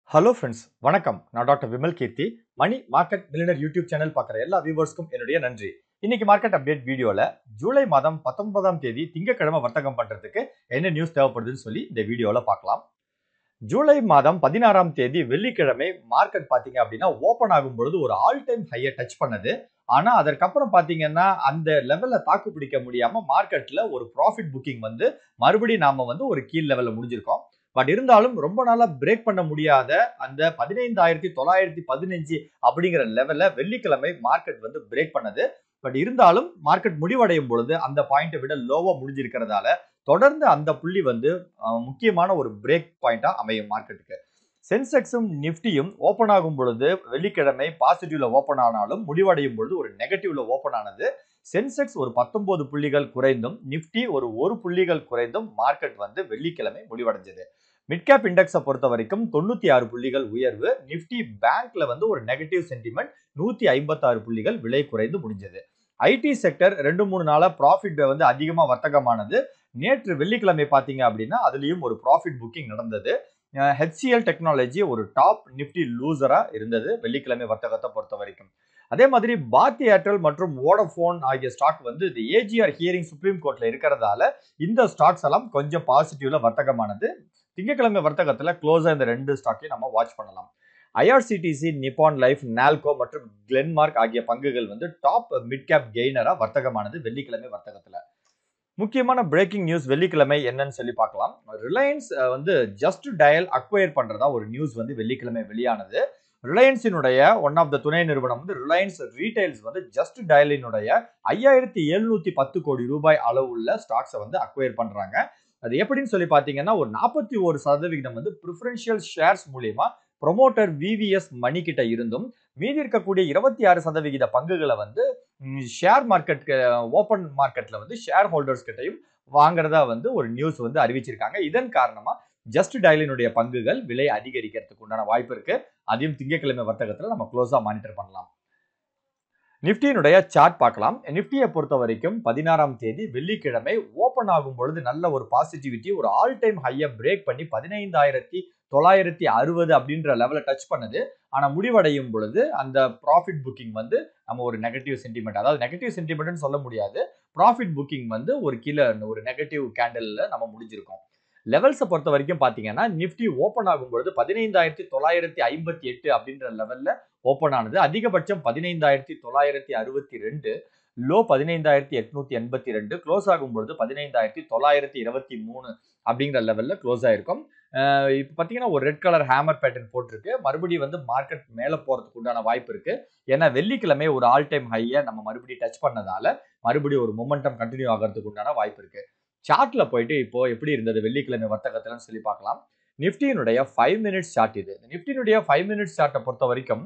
hello friends வணக்கம் நான் doctor Vimal Keerthi Mani market millionaire YouTube channel பார்க்குற எல்லா வியூவர்ஸ்க்கும் என்னுடைய நன்றி இன்னைக்கு மார்க்கெட் அப்டேட் வீடியோல ஜூலை மாதம் பத்தொன்பதாம் தேதி திங்கட்கிழமை வர்த்தகம் பண்றதுக்கு என்ன நியூஸ் தேவைப்படுதுன்னு சொல்லி இந்த வீடியோல பார்க்கலாம் ஜூலை மாதம் பதினாறாம் தேதி வெள்ளிக்கிழமை மார்க்கெட் பாத்தீங்க அப்படின்னா ஓபன் ஆகும் பொழுது ஒரு ஆல் டைம் ஹையை டச் பண்ணது ஆனா அதற்கப்புறம் பாத்தீங்கன்னா அந்த லெவல்ல தாக்கு பிடிக்க முடியாம மார்க்கெட்ல ஒரு ப்ராஃபிட் புக்கிங் வந்து மறுபடியும் நாம வந்து ஒரு கீழ் லெவல்ல முடிஞ்சிருக்கோம் பட் இருந்தாலும் ரொம்ப நாளா பிரேக் பண்ண முடியாத அந்த பதினைந்தாயிரத்தி தொள்ளாயிரத்தி பதினஞ்சு அப்படிங்கிற லெவல்ல வெள்ளிக்கிழமை மார்க்கெட் வந்து பிரேக் பண்ணது பட் இருந்தாலும் மார்க்கெட் முடிவடையும் பொழுது அந்த பாயிண்ட்டை விட லோவா முடிஞ்சிருக்கிறதால தொடர்ந்து அந்த புள்ளி வந்து அஹ், முக்கியமான ஒரு பிரேக் பாயிண்டா அமையும் மார்க்கெட்டுக்கு சென்செக்ஸும் நிஃப்டியும் ஓபன் ஆகும் பொழுது வெள்ளிக்கிழமை பாசிட்டிவ்ல ஓபன் ஆனாலும் முடிவடையும் பொழுது ஒரு நெகட்டிவ்ல ஓபன் ஆனது சென்செக்ஸ் ஒரு பத்தொன்பது புள்ளிகள் குறைந்தும் நிஃப்டி ஒரு ஒரு புள்ளிகள் குறைந்தும் மார்க்கெட் வந்து வெள்ளிக்கிழமை முடிவடைஞ்சது மிட் கேப் இண்டெக்ஸை பொறுத்த வரைக்கும் தொண்ணூத்தி ஆறு புள்ளிகள் உயர்வு நிஃப்டி பேங்க்ல வந்து ஒரு நெகட்டிவ் சென்டிமெண்ட் நூத்தி ஐம்பத்தாறு புள்ளிகள் விலை குறைந்து முடிஞ்சது ஐடி செக்டர் ரெண்டு மூணு நாளா ப்ராஃபிட் வந்து அதிகமா வர்த்தகமானது நேற்று வெள்ளிக்கிழமை பாத்தீங்க அப்படின்னா அதுலயும் ஒரு ப்ராஃபிட் புக்கிங் நடந்தது ஹெச்சிஎல் டெக்னாலஜி ஒரு டாப் நிஃப்டி லூசரா இருந்தது வெள்ளிக்கிழமை வர்த்தகத்தை பொறுத்த வரைக்கும் அதே மாதிரி பாரதி ஏர்டெல் மற்றும் வோடஃபோன் ஆகிய ஸ்டாக் வந்து இந்த ஏஜிஆர் ஹியரிங் சுப்ரீம் கோர்ட்ல இருக்கிறதால இந்த ஸ்டாக்ஸ் எல்லாம் கொஞ்சம் பாசிட்டிவ்ல வர்த்தகமானது திங்கட்கிழமை வர்த்தகத்துல க்ளோஸா இந்த ரெண்டு ஸ்டாக்கையும் நம்ம வாட்ச் பண்ணலாம் ஐஆர்சிடிசி நிப்பான் லைஃப் நால்கோ மற்றும் கிளென்மார்க் ஆகிய பங்குகள் வந்து டாப் மிட் கேப் கெய்னரா வர்த்தகமானது வெள்ளிக்கிழமை வர்த்தகத்துல முக்கியமான பிரேக்கிங் நியூஸ் வெள்ளிக்கிழமை என்னன்னு சொல்லி பார்க்கலாம் ரிலையன்ஸ் வந்து ஜஸ்ட் டயல் அக்வயர் பண்றதா ஒரு நியூஸ் வந்து வெள்ளிக்கிழமை வெளியானது ரிலையன்ஸினுடைய ஒன் ஆஃப் த துணை நிறுவனம் வந்து ரிலையன்ஸ் ரீட்டைல்ஸ் வந்து ஜஸ்ட் டயலினுடைய ஐயாயிரத்தி எழுநூத்தி பத்து கோடி ரூபாய் அளவுள்ள ஸ்டாக்ஸை வந்து அக்வயர் பண்றாங்க அது எப்படின்னு சொல்லி பார்த்தீங்கன்னா ஒரு நாற்பத்தி ஒரு சதவிகிதம் வந்து ப்ரிஃபரன்ஷியல் ஷேர்ஸ் மூலியமா ப்ரொமோட்டர் விவிஎஸ் மணி கிட்ட இருந்தும் மீதி இருக்கக்கூடிய இருபத்தி ஆறு சதவிகித பங்குகளை வந்து ஷேர் மார்க்கெட் ஓப்பன் மார்க்கெட்ல வந்து ஷேர் ஹோல்டர்ஸ் கிட்டையும் வாங்குறதா வந்து ஒரு நியூஸ் வந்து அறிவிச்சிருக்காங்க இதன் காரணமா ஜஸ்ட் டயலினுடைய பங்குகள் விலை அதிகரிக்கிறதுக்கு உண்டான வாய்ப்பு இருக்கு அதையும் திங்கட்கிழமை வர்த்தகத்துல நம்ம க்ளோஸா மானிட்டர் பண்ணலாம் நிஃப்டியினுடைய சார்ட் பார்க்கலாம் நிஃப்டியை பொறுத்த வரைக்கும் பதினாறாம் தேதி வெள்ளிக்கிழமை ஓபன் ஆகும் பொழுது நல்ல ஒரு பாசிட்டிவிட்டி ஒரு ஆல் டைம் ஹையை பிரேக் பண்ணி பதினைந்தாயிரத்தி தொள்ளாயிரத்தி அறுபது அப்படின்ற லெவலை டச் பண்ணுது ஆனா முடிவடையும் பொழுது அந்த ப்ராஃபிட் புக்கிங் வந்து நம்ம ஒரு நெகட்டிவ் சென்டிமெண்ட் அதாவது நெகட்டிவ் சென்டிமெண்ட்னு சொல்ல முடியாது ப்ராஃபிட் புக்கிங் வந்து ஒரு கீழே ஒரு நெகட்டிவ் கேண்டல்ல நம்ம முடிஞ்சிருக்கோம் லெவல்ஸை பொறுத்த வரைக்கும் பார்த்தீங்கன்னா நிஃப்டி ஓப்பன் ஆகும் பொழுது பதினைந்தாயிரத்தி தொள்ளாயிரத்தி ஐம்பத்தி எட்டு அப்படின்ற லெவல்ல ஓப்பன் ஆனது அதிகபட்சம் பதினைந்தாயிரத்தி தொள்ளாயிரத்தி அறுபத்தி ரெண்டு லோ பதினைந்தாயிரத்தி எட்நூத்தி எண்பத்தி ரெண்டு க்ளோஸ் ஆகும் பொழுது பதினைந்தாயிரத்தி தொள்ளாயிரத்தி இருபத்தி மூணு அப்படிங்கிற லெவல்ல க்ளோஸ் ஆயிருக்கும் அஹ் இப்போ பார்த்தீங்கன்னா ஒரு ரெட் கலர் ஹேமர் பேட்டர்ன் போட்டிருக்கு மறுபடியும் வந்து மார்க்கெட் மேலே போறதுக்கு உண்டான வாய்ப்பு இருக்கு ஏன்னா வெள்ளிக்கிழமை ஒரு ஆல் டைம் ஹையை நம்ம மறுபடியும் டச் பண்ணதால மறுபடியும் ஒரு மொமெண்டம் கண்டினியூ ஆகிறதுக்கு உண்டான வாய்ப்பு இருக்கு சார்ட்ல போயிட்டு இப்போ எப்படி இருந்தது வெள்ளிக்கிழமை வர்த்தகத்துலன்னு சொல்லி பார்க்கலாம் நிஃப்டியினுடைய ஃபைவ் மினிட்ஸ் சார்ட் இது நிஃப்டியினுடைய ஃபைவ் மினிட்ஸ் சார்ட்டை பொறுத்த வரைக்கும்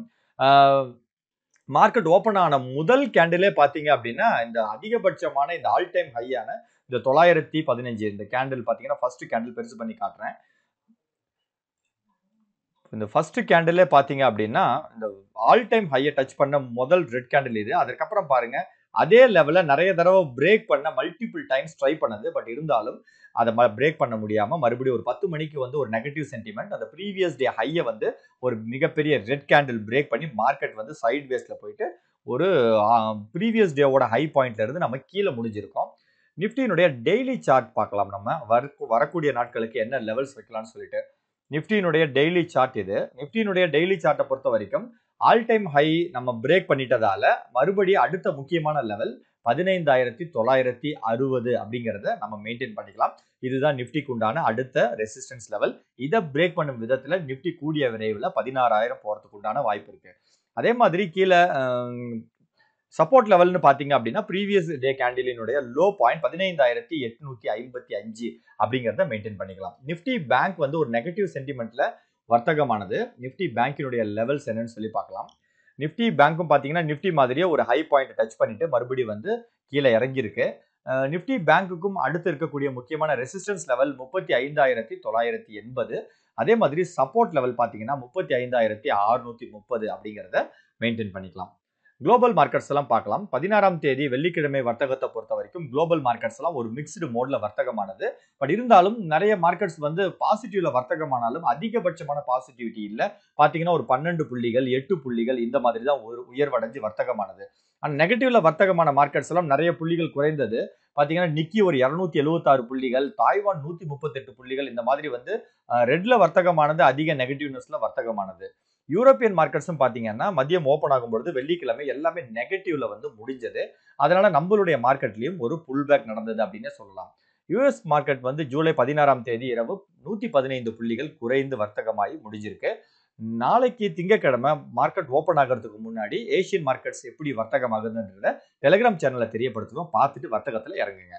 மார்க்கெட் ஓப்பன் ஆன முதல் கேண்டிலே பார்த்தீங்க அப்படின்னா இந்த அதிகபட்சமான இந்த ஆல் டைம் ஹையான இந்த தொள்ளாயிரத்தி பதினஞ்சு இந்த கேண்டில் பார்த்தீங்கன்னா ஃபர்ஸ்ட் கேண்டில் பெருசு பண்ணி காட்டுறேன் இந்த ஃபர்ஸ்ட் கேண்டிலே பார்த்தீங்க அப்படின்னா இந்த ஆல் டைம் ஹையை டச் பண்ண முதல் ரெட் கேண்டில் இது அதற்கப்புறம் பாருங்க அதே லெவலில் நிறைய தடவை பிரேக் பண்ண மல்டிபிள் டைம்ஸ் ட்ரை பண்ணது பட் இருந்தாலும் அதை பிரேக் பண்ண முடியாம மறுபடியும் ஒரு பத்து மணிக்கு வந்து ஒரு நெகட்டிவ் சென்டிமெண்ட் அந்த ப்ரீவியஸ் டே ஹையை வந்து ஒரு மிகப்பெரிய ரெட் கேண்டில் பிரேக் பண்ணி மார்க்கெட் வந்து சைட் வேஸ்ல போயிட்டு ஒரு ப்ரீவியஸ் டேவோட ஹை பாயிண்ட்ல இருந்து நம்ம கீழே முடிஞ்சிருக்கோம் நிஃப்டியினுடைய டெய்லி சார்ட் பார்க்கலாம் நம்ம வர வரக்கூடிய நாட்களுக்கு என்ன லெவல்ஸ் வைக்கலாம்னு சொல்லிட்டு நிஃப்டியினுடைய டெய்லி சார்ட் இது நிஃப்டியினுடைய டெய்லி சார்ட்டை பொறுத்த வரைக்கும் ஆல் டைம் ஹை நம்ம பிரேக் பண்ணிட்டதால மறுபடியும் அடுத்த முக்கியமான லெவல் பதினைந்தாயிரத்தி தொள்ளாயிரத்தி அறுபது அப்படிங்கிறத நம்ம மெயின்டைன் பண்ணிக்கலாம் இதுதான் நிஃப்டிக்கு உண்டான அடுத்த ரெசிஸ்டன்ஸ் லெவல் இதை பிரேக் பண்ணும் விதத்துல நிஃப்டி கூடிய விரைவில் பதினாறாயிரம் போறதுக்கு உண்டான வாய்ப்பு இருக்கு அதே மாதிரி கீழே சப்போர்ட் லெவல்னு பார்த்தீங்க அப்படின்னா ப்ரீவியஸ் டே கேண்டிலினுடைய லோ பாயிண்ட் பதினைந்தாயிரத்தி எட்நூத்தி ஐம்பத்தி அஞ்சு அப்படிங்கிறத மெயின்டைன் பண்ணிக்கலாம் நிஃப்டி பேங்க் வந்து ஒரு நெகட்டிவ் சென்டிமெண்ட்ல வர்த்தகமானது நிஃப்டி பேங்கினுடைய லெவல்ஸ் என்னன்னு சொல்லி பார்க்கலாம் நிஃப்டி பேங்க்கும் பார்த்தீங்கன்னா நிஃப்டி மாதிரியே ஒரு ஹை பாயிண்ட் டச் பண்ணிட்டு மறுபடியும் வந்து கீழே இறங்கியிருக்கு நிஃப்டி பேங்க்குக்கும் அடுத்து இருக்கக்கூடிய முக்கியமான ரெசிஸ்டன்ஸ் லெவல் முப்பத்தி ஐந்தாயிரத்தி தொள்ளாயிரத்தி எண்பது அதே மாதிரி சப்போர்ட் லெவல் பார்த்தீங்கன்னா முப்பத்தி ஐந்தாயிரத்தி அறுநூத்தி முப்பது அப்படிங்கிறத மெயின்டைன் பண்ணிக்கலாம் குளோபல் மார்க்கெட்ஸ் எல்லாம் பார்க்கலாம் பதினாறாம் தேதி வெள்ளிக்கிழமை வர்த்தகத்தை பொறுத்த வரைக்கும் குளோபல் மார்க்கெட்ஸ் எல்லாம் ஒரு மிக்ஸ்டு மோட்ல வர்த்தகமானது பட் இருந்தாலும் நிறைய மார்க்கெட்ஸ் வந்து பாசிட்டிவ்ல வர்த்தகமானாலும் அதிகபட்சமான பாசிட்டிவிட்டி இல்ல பாத்தீங்கன்னா ஒரு பன்னெண்டு புள்ளிகள் எட்டு புள்ளிகள் இந்த மாதிரி தான் ஒரு உயர்வடைஞ்சு வர்த்தகமானது அண்ட் நெகட்டிவ்ல வர்த்தகமான மார்க்கெட்ஸ் எல்லாம் நிறைய புள்ளிகள் குறைந்தது பாத்தீங்கன்னா நிக்கி ஒரு இருநூத்தி எழுபத்தாறு புள்ளிகள் தாய்வான் நூத்தி முப்பத்தெட்டு புள்ளிகள் இந்த மாதிரி வந்து ரெட்ல வர்த்தகமானது அதிக நெகட்டிவ்னஸ்ல வர்த்தகமானது யூரோப்பியன் மார்க்கெட்ஸும் பாத்தீங்கன்னா மதியம் ஓப்பன் ஆகும்பொழுது வெள்ளிக்கிழமை எல்லாமே நெகட்டிவ்ல வந்து முடிஞ்சது அதனால நம்மளுடைய மார்க்கெட்லயும் ஒரு புல் பேக் நடந்தது அப்படின்னு சொல்லலாம் யூஎஸ் மார்க்கெட் வந்து ஜூலை பதினாறாம் தேதி இரவு நூத்தி பதினைந்து புள்ளிகள் குறைந்து வர்த்தகமாகி முடிஞ்சிருக்கு நாளைக்கு திங்கக்கிழமை மார்க்கெட் ஓப்பன் ஆகிறதுக்கு முன்னாடி ஏசியன் மார்க்கெட்ஸ் எப்படி வர்த்தகமாகுதுன்றத டெலிகிராம் சேனல்ல தெரியப்படுத்துவோம் பார்த்துட்டு வர்த்தகத்துல இறங்குங்க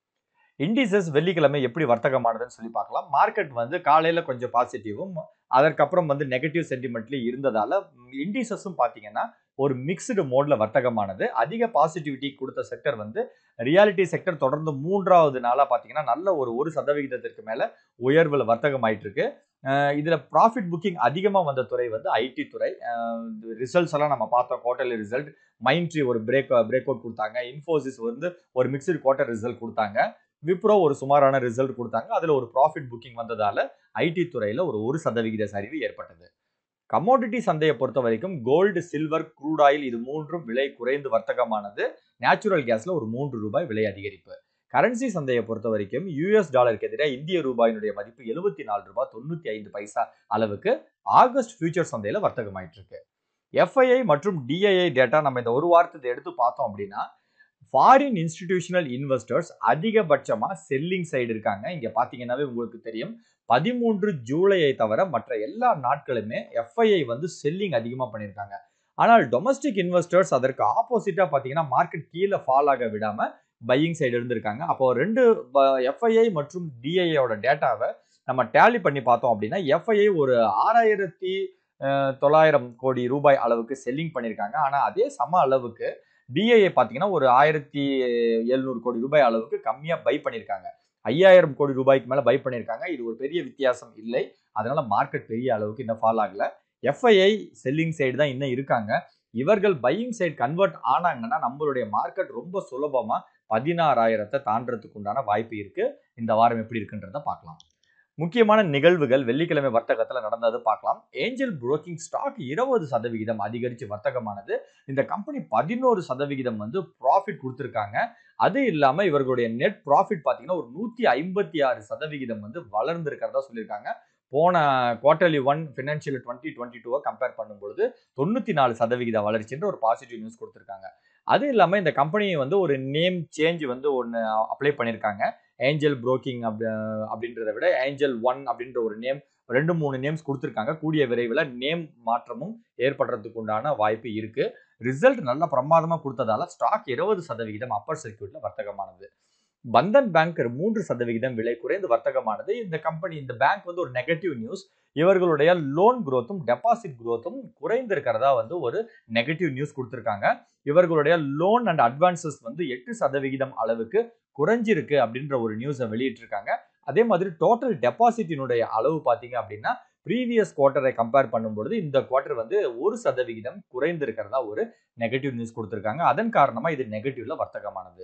இண்டிசஸ் வெள்ளிக்கிழமை எப்படி வர்த்தகமானதுன்னு சொல்லி பார்க்கலாம் மார்க்கெட் வந்து காலையில கொஞ்சம் பாசிட்டிவும் அதற்கப்புறம் வந்து நெகட்டிவ் சென்டிமெண்ட்லயும் இருந்ததால இண்டிசஸும் பாத்தீங்கன்னா ஒரு மிக்ஸ்டு மோட்ல வர்த்தகமானது அதிக பாசிட்டிவிட்டி கொடுத்த செக்டர் வந்து ரியாலிட்டி செக்டர் தொடர்ந்து மூன்றாவது நாளா பாத்தீங்கன்னா நல்ல ஒரு ஒரு சதவிகிதத்திற்கு மேல உயர்வுல வர்த்தகம் ஆயிட்டு இருக்கு இதுல ப்ராஃபிட் புக்கிங் அதிகமா வந்த துறை வந்து ஐடி துறை ரிசல்ட்ஸ் எல்லாம் நம்ம பார்த்தோம் குவார்டர்லி ரிசல்ட் மைண்ட்ரி ஒரு பிரேக் பிரேக் அவுட் கொடுத்தாங்க இன்ஃபோசிஸ் வந்து ஒரு மிக்சடு குவார்டர் ரிசல்ட் கொடுத்தாங்க விப்ரோ ஒரு சுமாரான ரிசல்ட் கொடுத்தாங்க அதுல ஒரு ப்ராஃபிட் புக்கிங் வந்ததால ஐடி துறையில ஒரு ஒரு சதவிகித சரிவு ஏற்பட்டது கமோடிட்டி சந்தையை பொறுத்த வரைக்கும் கோல்டு சில்வர் க்ரூட் ஆயில் இது மூன்றும் விலை குறைந்து வர்த்தகமானது நேச்சுரல் கேஸ்ல ஒரு மூன்று ரூபாய் விலை அதிகரிப்பு கரன்சி சந்தையை பொறுத்த வரைக்கும் யூஎஸ் டாலருக்கு எதிராக இந்திய ரூபாயினுடைய மதிப்பு எழுபத்தி நாலு ரூபாய் தொண்ணூத்தி ஐந்து பைசா அளவுக்கு ஆகஸ்ட் ஃபியூச்சர் சந்தையில வர்த்தகமாயிட்டு இருக்கு எஃப்ஐஐ மற்றும் டிஐஐ டேட்டா நம்ம இந்த ஒரு வாரத்தை எடுத்து பார்த்தோம் அப்படின்னா ஃபாரின் இன்ஸ்டிடியூஷனல் இன்வெஸ்டர்ஸ் அதிகபட்சமா செல்லிங் சைடு இருக்காங்க இங்க பாத்தீங்கன்னாவே உங்களுக்கு தெரியும் பதிமூன்று ஜூலையை தவிர மற்ற எல்லா நாட்களுமே எஃப்ஐஐ வந்து செல்லிங் அதிகமா பண்ணியிருக்காங்க ஆனால் டொமஸ்டிக் இன்வெஸ்டர்ஸ் அதற்கு ஆப்போசிட்டா பாத்தீங்கன்னா மார்க்கெட் கீழே ஃபால் ஆக விடாம பையிங் சைடு இருந்திருக்காங்க அப்போ ரெண்டு எஃப்ஐஐ மற்றும் டிஐயோட டேட்டாவை நம்ம டேலி பண்ணி பார்த்தோம் அப்படின்னா எஃப்ஐஐ ஒரு ஆறாயிரத்தி தொள்ளாயிரம் கோடி ரூபாய் அளவுக்கு செல்லிங் பண்ணியிருக்காங்க ஆனால் அதே சம அளவுக்கு டிஐஏ பார்த்தீங்கன்னா ஒரு ஆயிரத்தி எழுநூறு கோடி ரூபாய் அளவுக்கு கம்மியாக பை பண்ணியிருக்காங்க ஐயாயிரம் கோடி ரூபாய்க்கு மேலே பை பண்ணியிருக்காங்க இது ஒரு பெரிய வித்தியாசம் இல்லை அதனால மார்க்கெட் பெரிய அளவுக்கு இன்னும் ஃபால் ஆகல எஃப்ஐஐ செல்லிங் சைடு தான் இன்னும் இருக்காங்க இவர்கள் பையிங் சைடு கன்வெர்ட் ஆனாங்கன்னா நம்மளுடைய மார்க்கெட் ரொம்ப சுலபமா பதினாறாயிரத்தை தாண்டறதுக்கு உண்டான வாய்ப்பு இருக்கு இந்த வாரம் எப்படி இருக்குன்றத பார்க்கலாம் முக்கியமான நிகழ்வுகள் வெள்ளிக்கிழமை வர்த்தகத்தில் நடந்தது பார்க்கலாம் ஏஞ்சல் புரோக்கிங் ஸ்டாக் இருபது சதவிகிதம் அதிகரித்து வர்த்தகமானது இந்த கம்பெனி பதினோரு சதவிகிதம் வந்து ப்ராஃபிட் கொடுத்துருக்காங்க அது இல்லாம இவர்களுடைய நெட் ப்ராஃபிட் பார்த்தீங்கன்னா ஒரு நூத்தி ஐம்பத்தி ஆறு சதவிகிதம் வந்து வளர்ந்துருக்கிறதா சொல்லியிருக்காங்க போன quarterly one financial twenty twenty டூவை கம்பேர் பண்ணும்பொழுது தொண்ணூத்தி நாலு சதவிகித வளர்ச்சின்ற ஒரு பாசிட்டிவ் நியூஸ் கொடுத்துருக்காங்க அது இல்லாம இந்த கம்பெனி வந்து ஒரு நேம் சேஞ்ச் வந்து ஒன்று அப்ளை பண்ணியிருக்காங்க ஏஞ்சல் புரோக்கிங் அப்படி அப்படின்றத விட ஏஞ்சல் ஒன் அப்படின்ற ஒரு நேம் ரெண்டு மூணு நேம்ஸ் கொடுத்துருக்காங்க கூடிய விரைவில் நேம் மாற்றமும் ஏற்படுறதுக்கு உண்டான வாய்ப்பு இருக்கு ரிசல்ட் நல்ல பிரமாதமாக கொடுத்ததால ஸ்டாக் இருபது சதவிகிதம் அப்பர் சர்க்கியூட்ல வர்த்தகமானது பந்தன் பேங்க் மூன்று சதவிகிதம் விலை குறைந்து வர்த்தகமானது இந்த கம்பெனி இந்த பேங்க் வந்து ஒரு நெகட்டிவ் நியூஸ் இவர்களுடைய லோன் குரோத்தும் டெபாசிட் குரோத்தும் குறைந்திருக்கிறதா வந்து ஒரு நெகட்டிவ் நியூஸ் கொடுத்துருக்காங்க இவர்களுடைய லோன் அண்ட் அட்வான்சஸ் வந்து எட்டு சதவிகிதம் அளவுக்கு குறைஞ்சிருக்கு அப்படின்ற ஒரு நியூஸை வெளியிட்டிருக்காங்க அதே மாதிரி டோட்டல் டெபாசிட்டினுடைய அளவு பார்த்தீங்க அப்படின்னா ப்ரீவியஸ் குவார்ட்டரை கம்பேர் பண்ணும்பொழுது இந்த குவார்ட்டர் வந்து ஒரு சதவிகிதம் குறைந்திருக்கிறதா ஒரு நெகட்டிவ் நியூஸ் கொடுத்துருக்காங்க அதன் காரணமா இது நெகட்டிவ்ல வர்த்தகமானது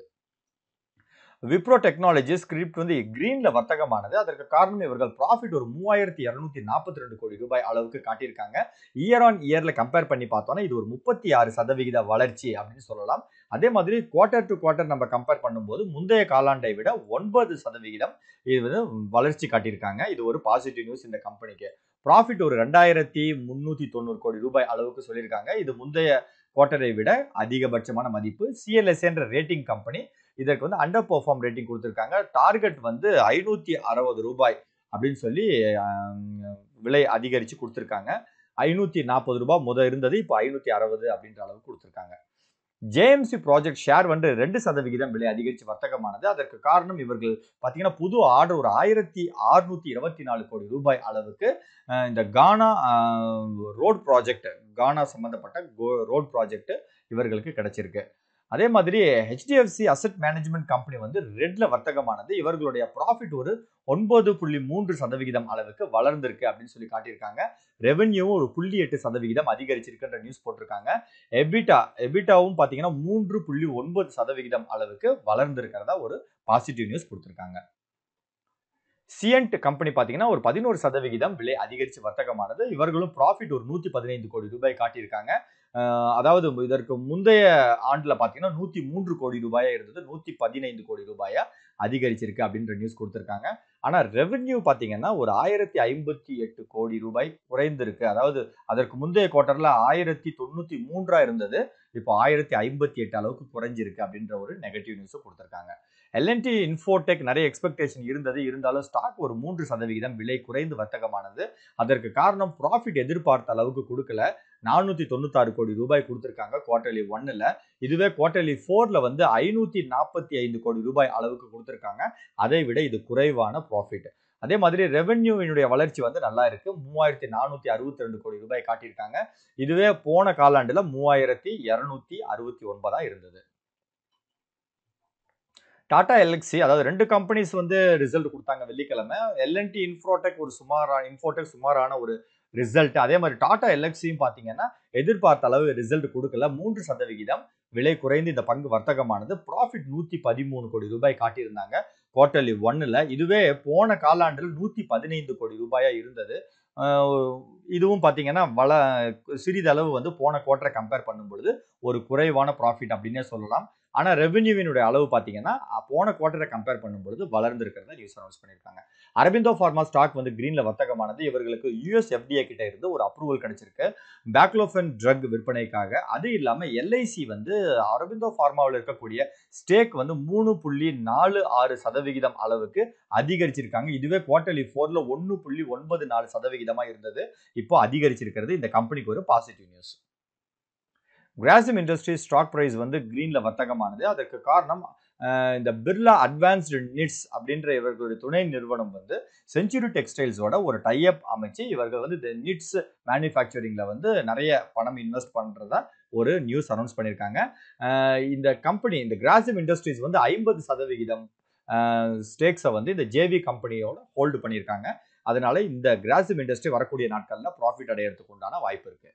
விப்ரோ டெக்னாலஜி ஸ்கிரிப்ட் வந்து கிரீன்ல வர்த்தகமானது அதற்கு காரணம் இவர்கள் ப்ராஃபிட் ஒரு மூவாயிரத்தி இரநூத்தி நாற்பத்தி ரெண்டு கோடி ரூபாய் அளவுக்கு காட்டியிருக்காங்க இயர் ஆன் இயர்ல கம்பேர் பண்ணி பார்த்தோம்னா இது ஒரு முப்பத்தி ஆறு சதவிகித வளர்ச்சி அப்படின்னு சொல்லலாம் அதே மாதிரி குவார்டர் டு குவார்டர் நம்ம கம்பேர் பண்ணும்போது முந்தைய காலாண்டை விட ஒன்பது சதவிகிதம் இது வந்து வளர்ச்சி காட்டியிருக்காங்க இது ஒரு பாசிட்டிவ் நியூஸ் இந்த கம்பெனிக்கு ப்ராஃபிட் ஒரு ரெண்டாயிரத்தி முன்னூத்தி தொண்ணூறு கோடி ரூபாய் அளவுக்கு சொல்லியிருக்காங்க இது முந்தைய குவார்ட்டரை விட அதிகபட்சமான மதிப்பு சிஎல்எஸ்ஏன்ற ரேட்டிங் கம்பெனி இதற்கு வந்து அண்டர் பெர்ஃபார்ம் ரேட்டிங் கொடுத்துருக்காங்க டார்கெட் வந்து ஐநூத்தி அறுபது ரூபாய் அப்படின்னு சொல்லி விலை அதிகரித்து கொடுத்துருக்காங்க ஐநூத்தி நாற்பது ரூபாய் முத இருந்தது இப்போ ஐநூத்தி அறுபது அப்படின்ற அளவுக்கு கொடுத்துருக்காங்க ஜேஎம்சி ப்ராஜெக்ட் ஷேர் வந்து ரெண்டு சதவிகிதம் விலை அதிகரித்து வர்த்தகமானது அதற்கு காரணம் இவர்கள் பார்த்தீங்கன்னா புது ஆர்டர் ஒரு ஆயிரத்தி அறுநூத்தி இருபத்தி நாலு கோடி ரூபாய் அளவுக்கு இந்த கானா ரோட் ப்ராஜெக்ட் கானா சம்பந்தப்பட்ட ரோட் ப்ராஜெக்ட் இவர்களுக்கு கிடைச்சிருக்கு அதே மாதிரி ஹெச்டிஎஃப்சி அசெட் மேனேஜ்மெண்ட் கம்பெனி வந்து ரெட்ல வர்த்தகமானது இவர்களுடைய ப்ராஃபிட் ஒரு ஒன்பது புள்ளி மூன்று சதவிகிதம் அளவுக்கு வளர்ந்திருக்கு அப்படின்னு சொல்லி காட்டியிருக்காங்க ரெவென்யூ ஒரு புள்ளி எட்டு சதவிகிதம் அதிகரிச்சிருக்குன்ற நியூஸ் போட்டிருக்காங்க எபிட்டா எபிட்டாவும் பார்த்தீங்கன்னா மூன்று புள்ளி ஒன்பது சதவிகிதம் அளவுக்கு வளர்ந்திருக்கிறதா ஒரு பாசிட்டிவ் நியூஸ் கொடுத்துருக்காங்க சிஎன்ட் கம்பெனி பார்த்தீங்கன்னா ஒரு பதினோரு சதவிகிதம் விலை அதிகரித்து வர்த்தகமானது இவர்களும் ப்ராஃபிட் ஒரு நூற்றி பதினைந்து கோடி ரூபாய் காட்டியிருக்காங்க அதாவது இதற்கு முந்தைய ஆண்டில் பார்த்தீங்கன்னா நூற்றி மூன்று கோடி ரூபாயா இருந்தது நூற்றி பதினைந்து கோடி ரூபாயா அதிகரிச்சிருக்கு அப்படின்ற நியூஸ் கொடுத்துருக்காங்க ஆனால் ரெவென்யூ பார்த்தீங்கன்னா ஒரு ஆயிரத்தி ஐம்பத்தி எட்டு கோடி ரூபாய் குறைந்திருக்கு அதாவது அதற்கு முந்தைய குவார்ட்டரில் ஆயிரத்தி தொண்ணூற்றி மூன்றா இருந்தது இப்போ ஆயிரத்தி ஐம்பத்தி எட்டு அளவுக்கு குறைஞ்சிருக்கு அப்படின்ற ஒரு நெகட்டிவ் நியூஸும் கொடுத்துருக்காங்க எல்என்டி இன்ஃபோடெக் நிறைய எக்ஸ்பெக்டேஷன் இருந்தது இருந்தாலும் ஸ்டாக் ஒரு மூன்று சதவிகிதம் விலை குறைந்து வர்த்தகமானது அதற்கு காரணம் ப்ராஃபிட் எதிர்பார்த்த அளவுக்கு கொடுக்கல நானூற்றி தொண்ணூத்தாறு கோடி ரூபாய் கொடுத்துருக்காங்க குவார்டர்லி ஒன்னில் இதுவே குவார்டர்லி ஃபோரில் வந்து ஐநூற்றி நாற்பத்தி ஐந்து கோடி ரூபாய் அளவுக்கு கொடுத்துருக்காங்க அதை விட இது குறைவான ப்ராஃபிட் அதே மாதிரி ரெவென்யூவினுடைய வளர்ச்சி வந்து நல்லா இருக்கு மூவாயிரத்தி நானூற்றி அறுபத்தி ரெண்டு கோடி ரூபாய் காட்டியிருக்காங்க இதுவே போன காலாண்டில் மூவாயிரத்தி இரநூத்தி அறுபத்தி ஒன்பதா இருந்தது டாடா எல்எக்ஸி அதாவது ரெண்டு கம்பெனிஸ் வந்து ரிசல்ட் கொடுத்தாங்க வெள்ளிக்கிழமை எல்என்டி இன்ஃப்ரோடெக் ஒரு சுமாரா இன்ஃபோடெக் சுமாரான ஒரு ரிசல்ட் அதே மாதிரி டாடா எல்எக்ஸியும் பார்த்தீங்கன்னா எதிர்பார்த்த அளவு ரிசல்ட் கொடுக்கல மூன்று சதவிகிதம் விலை குறைந்து இந்த பங்கு வர்த்தகமானது ப்ராஃபிட் நூற்றி பதிமூணு கோடி ரூபாய் காட்டியிருந்தாங்க குவார்டர்லி ஒன்னில் இதுவே போன காலாண்டில் நூற்றி பதினைந்து கோடி ரூபாயா இருந்தது இதுவும் பார்த்தீங்கன்னா வள சிறிதளவு வந்து போன குவார்டரை கம்பேர் பண்ணும் பொழுது ஒரு குறைவான ப்ராஃபிட் அப்படின்னே சொல்லலாம் ஆனால் ரெவென்யூவினுடைய அளவு பார்த்தீங்கன்னா போன குவார்டரை கம்பேர் பண்ணும்பொழுது வளர்ந்துருக்கிறத நியூஸ் அனௌன்ஸ் பண்ணியிருக்காங்க அரபிந்தோ ஃபார்மா ஸ்டாக் வந்து கிரீன்ல வர்த்தகமானது இவர்களுக்கு யூஎஸ் எஃப்டிஏ கிட்ட இருந்து ஒரு அப்ரூவல் கிடைச்சிருக்கு பேக்லோஃபன் ட்ரக் விற்பனைக்காக அது இல்லாமல் எல்ஐசி வந்து அரபிந்தோ ஃபார்மாவில் இருக்கக்கூடிய ஸ்டேக் வந்து மூணு புள்ளி நாலு ஆறு சதவிகிதம் அளவுக்கு அதிகரிச்சிருக்காங்க இதுவே குவார்டர்லி ஃபோர்ல ஒன்று புள்ளி ஒன்பது நாலு சதவிகிதமாக இருந்தது இப்போ அதிகரிச்சிருக்கிறது இந்த கம்பெனிக்கு ஒரு positive news Grasim industry stock price வந்து கிரீன்ல வர்த்தகமானது அதற்கு காரணம் இந்த பிர்லா அட்வான்ஸ்டு நிட்ஸ் அப்படின்ற இவர்களுடைய துணை நிறுவனம் வந்து செஞ்சுரி டெக்ஸ்டைல்ஸோட ஒரு டைப் அமைச்சு இவர்கள் வந்து இந்த நிட்ஸ் மேனுஃபேக்சரிங்கில் வந்து நிறைய பணம் இன்வெஸ்ட் பண்ணுறதா ஒரு நியூஸ் அனௌன்ஸ் பண்ணியிருக்காங்க இந்த கம்பெனி இந்த கிராசிம் இண்டஸ்ட்ரீஸ் வந்து ஐம்பது சதவிகிதம் ஸ்டேக்ஸை வந்து இந்த ஜேவி கம்பெனியோட ஹோல்டு பண்ணியிருக்காங்க அதனால இந்த கிராசிம் இண்டஸ்ட்ரி வரக்கூடிய நாட்களில் ப்ராஃபிட் அடையிறதுக்கு உண்டான வாய்ப்பு இருக்கு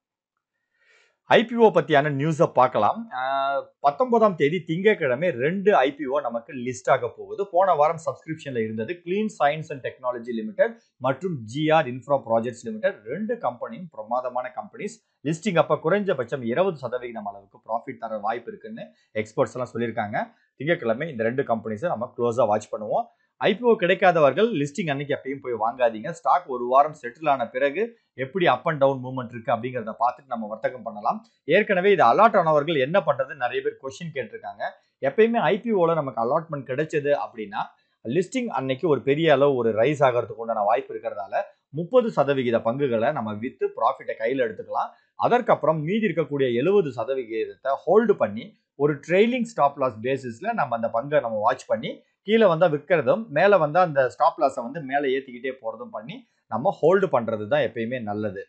ஐபிஓ பற்றியான நியூஸை பார்க்கலாம் பத்தொன்பதாம் தேதி திங்கட்கிழமை ரெண்டு ஐபிஓ நமக்கு லிஸ்ட் ஆக போகுது போன வாரம் சப்ஸ்கிரிப்ஷனில் இருந்தது clean science and technology limited மற்றும் ஜிஆர் இன்ஃப்ரா ப்ராஜெக்ட்ஸ் லிமிடெட் ரெண்டு கம்பெனியும் பிரமாதமான கம்பெனிஸ் லிஸ்டிங் அப்போ குறைஞ்சபட்சம் இருபது சதவிகிதம் அளவுக்கு ப்ராஃபிட் தர வாய்ப்பு இருக்குன்னு எக்ஸ்பர்ட்ஸ் எல்லாம் சொல்லியிருக்காங்க திங்கட்கிழமை இந்த ரெண்டு கம்பெனிஸை நம்ம க்ளோஸாக வாட்ச் பண்ணுவோம் ஐபிஓ கிடைக்காதவர்கள் லிஸ்டிங் அன்னைக்கு எப்பயும் போய் வாங்காதீங்க ஸ்டாக் ஒரு வாரம் செட்டில் ஆன பிறகு எப்படி அப் அண்ட் டவுன் மூவ்மெண்ட் இருக்கு அப்படிங்கிறத பார்த்துட்டு நம்ம வர்த்தகம் பண்ணலாம் ஏற்கனவே இது அலாட் ஆனவர்கள் என்ன பண்றது நிறைய பேர் கொஸ்டின் கேட்டிருக்காங்க எப்பயுமே ஐபிஓல நமக்கு அலாட்மெண்ட் கிடைச்சது அப்படின்னா லிஸ்டிங் அன்னைக்கு ஒரு பெரிய அளவு ஒரு ரைஸ் ஆகிறதுக்கு உண்டான வாய்ப்பு இருக்கிறதால முப்பது சதவிகித பங்குகளை நம்ம வித்து ப்ராஃபிட்டை கையில் எடுத்துக்கலாம் அதற்கப்புறம் மீதி இருக்கக்கூடிய எழுபது சதவிகிதத்தை ஹோல்டு பண்ணி ஒரு ட்ரெயிலிங் ஸ்டாப் லாஸ் பேசிஸ்ல நம்ம அந்த பங்கை நம்ம வாட்ச் பண்ணி கீழே வந்தால் விற்கிறதும் மேலே வந்தால் அந்த ஸ்டாப் லாஸை வந்து மேலே ஏற்றிக்கிட்டே போகிறதும் பண்ணி நம்ம ஹோல்டு பண்ணுறது தான் எப்பயுமே நல்லது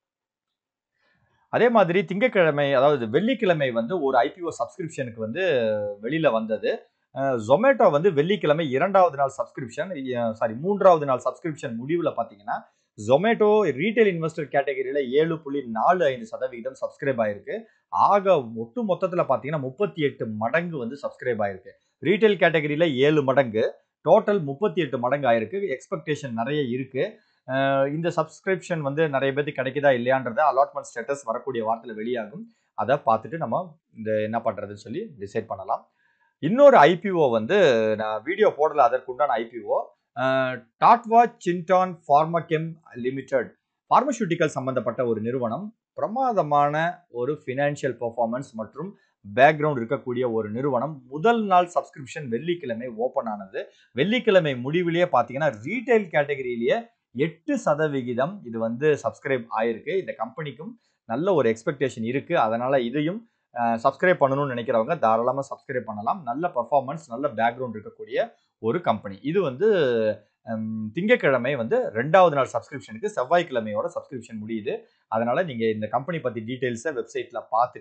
அதே மாதிரி திங்கக்கிழமை அதாவது வெள்ளிக்கிழமை வந்து ஒரு ஐபிஓ சப்ஸ்கிரிப்ஷனுக்கு வந்து வெளியில் வந்தது ஜொமேட்டோ வந்து வெள்ளிக்கிழமை இரண்டாவது நாள் சப்ஸ்கிரிப்ஷன் சாரி மூன்றாவது நாள் சப்ஸ்கிரிப்ஷன் முடிவில் பார்த்தீங்கன்னா ஜொமேட்டோ ரீட்டைல் இன்வெஸ்டர் கேட்டகரியில் ஏழு புள்ளி நாலு ஐந்து சதவிகிதம் சப்ஸ்கிரைப் ஆயிருக்கு ஆக ஒட்டு மொத்தத்தில் பார்த்தீங்கன்னா முப்பத்தி எட்டு மடங்கு வந்து சப்ஸ்கிரைப் ஆயிருக்கு ரீட்டைல் கேட்டகரியில் ஏழு மடங்கு டோட்டல் முப்பத்தி எட்டு மடங்கு ஆயிருக்கு எக்ஸ்பெக்டேஷன் நிறைய இருக்கு இந்த சப்ஸ்கிரிப்ஷன் வந்து நிறைய பேருக்கு கிடைக்குதா இல்லையான்றத அலாட்மெண்ட் ஸ்டேட்டஸ் வரக்கூடிய வாரத்தில் வெளியாகும் அதை பார்த்துட்டு நம்ம இந்த என்ன பண்ணுறதுன்னு சொல்லி டிசைட் பண்ணலாம் இன்னொரு ஐபிஓ வந்து நான் வீடியோ போடல அதற்குண்டான IPO Tatva Chintan pharma chem limited pharmaceutical சம்பந்தப்பட்ட ஒரு நிறுவனம் பிரமாதமான ஒரு ஃபினான்ஷியல் பர்ஃபார்மன்ஸ் மற்றும் பேக்ரவுண்ட் இருக்கக்கூடிய ஒரு நிறுவனம் முதல் நாள் சப்ஸ்கிரிப்ஷன் வெள்ளிக்கிழமை ஓப்பன் ஆனது வெள்ளிக்கிழமை முடிவிலேயே பார்த்தீங்கன்னா ரீட்டைல் கேட்டகரியிலேயே எட்டு சதவிகிதம் இது வந்து சப்ஸ்கிரைப் ஆயிருக்கு இந்த கம்பெனிக்கும் நல்ல ஒரு எக்ஸ்பெக்டேஷன் இருக்கு அதனால இதையும் சப்ஸ்கிரைப் பண்ணணும்னு நினைக்கிறவங்க தாராளமாக சப்ஸ்கிரைப் பண்ணலாம் நல்ல பர்ஃபார்மன்ஸ் நல்ல பேக்ரவுண்ட் இருக்கக்கூடிய ஒரு கம்பெனி இது வந்து திங்கக்கிழமை வந்து ரெண்டாவது நாள் சப்ஸ்கிரிப்ஷனுக்கு செவ்வாய்க்கிழமையோட சப்ஸ்கிரிப்ஷன் முடியுது அதனால நீங்க இந்த கம்பெனி பத்தி டீட்டெயில்ஸை வெப்சைட்ல பார்த்துட்டு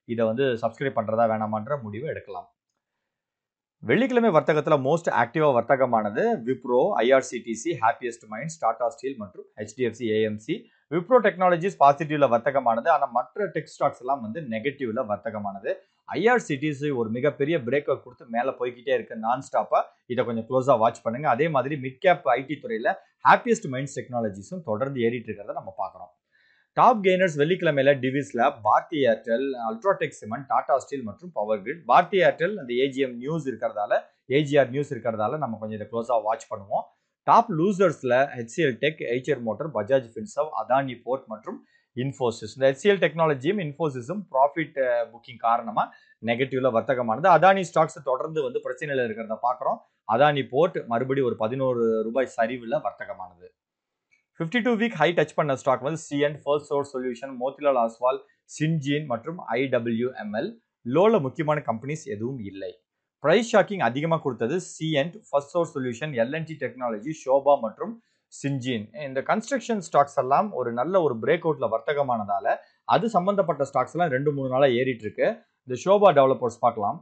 இதை வந்து சப்ஸ்கிரைப் பண்ணுறதா வேணாமான்ற முடிவை எடுக்கலாம் வெள்ளிக்கிழமை வர்த்தகத்தில் மோஸ்ட் ஆக்டிவாக வர்த்தகமானது Wipro IRCTC Happiest Minds Tata Steel மற்றும் ஹெச்டிஎஃப்சி ஏஎம்சி விப்ரோ டெக்னாலஜிஸ் பாசிட்டிவ்ல வர்த்தகமானது ஆனால் மற்ற டெக் ஸ்டாக்ஸ் எல்லாம் வந்து நெகட்டிவ்ல வர்த்தகமானது ஐஆர்சிடிசி ஒரு மிகப்பெரிய பிரேக் அவுட் கொடுத்து மேலே போய்கிட்டே இருக்கு நான் ஸ்டாப்பா இதை கொஞ்சம் க்ளோஸாக வாட்ச் பண்ணுங்க அதே மாதிரி மிட் கேப் ஐடி துறையில் ஹாப்பியஸ்ட் மைண்ட்ஸ் டெக்னாலஜிஸும் தொடர்ந்து ஏறிட்டு இருக்கிறத நம்ம பார்க்குறோம் டாப் கெய்னர்ஸ் வெள்ளிக்கிழமையில டிவிஸ்ல Bharti Airtel UltraTech cement Tata Steel மற்றும் பவர் கிரிட் பாரதி ஏர்டெல் அந்த ஏஜிஎம் நியூஸ் இருக்கிறதால ஏஜிஆர் நியூஸ் இருக்கிறதால நம்ம கொஞ்சம் இதை க்ளோஸாக வாட்ச் பண்ணுவோம் டாப் லூசர்ஸ்ல HCL Tech HR motor Bajaj Finserv Adani port மற்றும் இன்ஃபோசிஸ் இந்த ஹெச்சிஎல் டெக்னாலஜியும் இன்ஃபோசிஸும் ப்ராஃபிட் புக்கிங் காரணமா நெகட்டிவ்ல வர்த்தகமானது அதானி ஸ்டாக்ஸ் தொடர்ந்து வந்து பிரச்சனையில் இருக்கிறத பார்க்குறோம் அதானி போர்ட் மறுபடியும் ஒரு பதினோரு ரூபாய் சரிவில் வர்த்தகமானது fifty two week high touch பண்ண ஸ்டாக் வந்து Cyient first source solution Motilal Oswal Syngene மற்றும் ஐடபிள்யூஎம்எல் லோல முக்கியமான கம்பெனிஸ் எதுவும் இல்லை ப்ரைஸ் ஷாக்கிங் அதிகமாக கொடுத்தது Cyient first source solution L and T technology Sobha மற்றும் சின்ஜின் இந்த கன்ஸ்ட்ரக்ஷன் ஸ்டாக்ஸ் எல்லாம் ஒரு நல்ல ஒரு பிரேக் அவுட்ல வர்த்தகமானதால அது சம்பந்தப்பட்ட ஸ்டாக்ஸ் எல்லாம் ரெண்டு மூணு நாளா ஏறிட்டு இருக்கு இந்த ஷோபா டெவலப்பர்ஸ் பார்க்கலாம்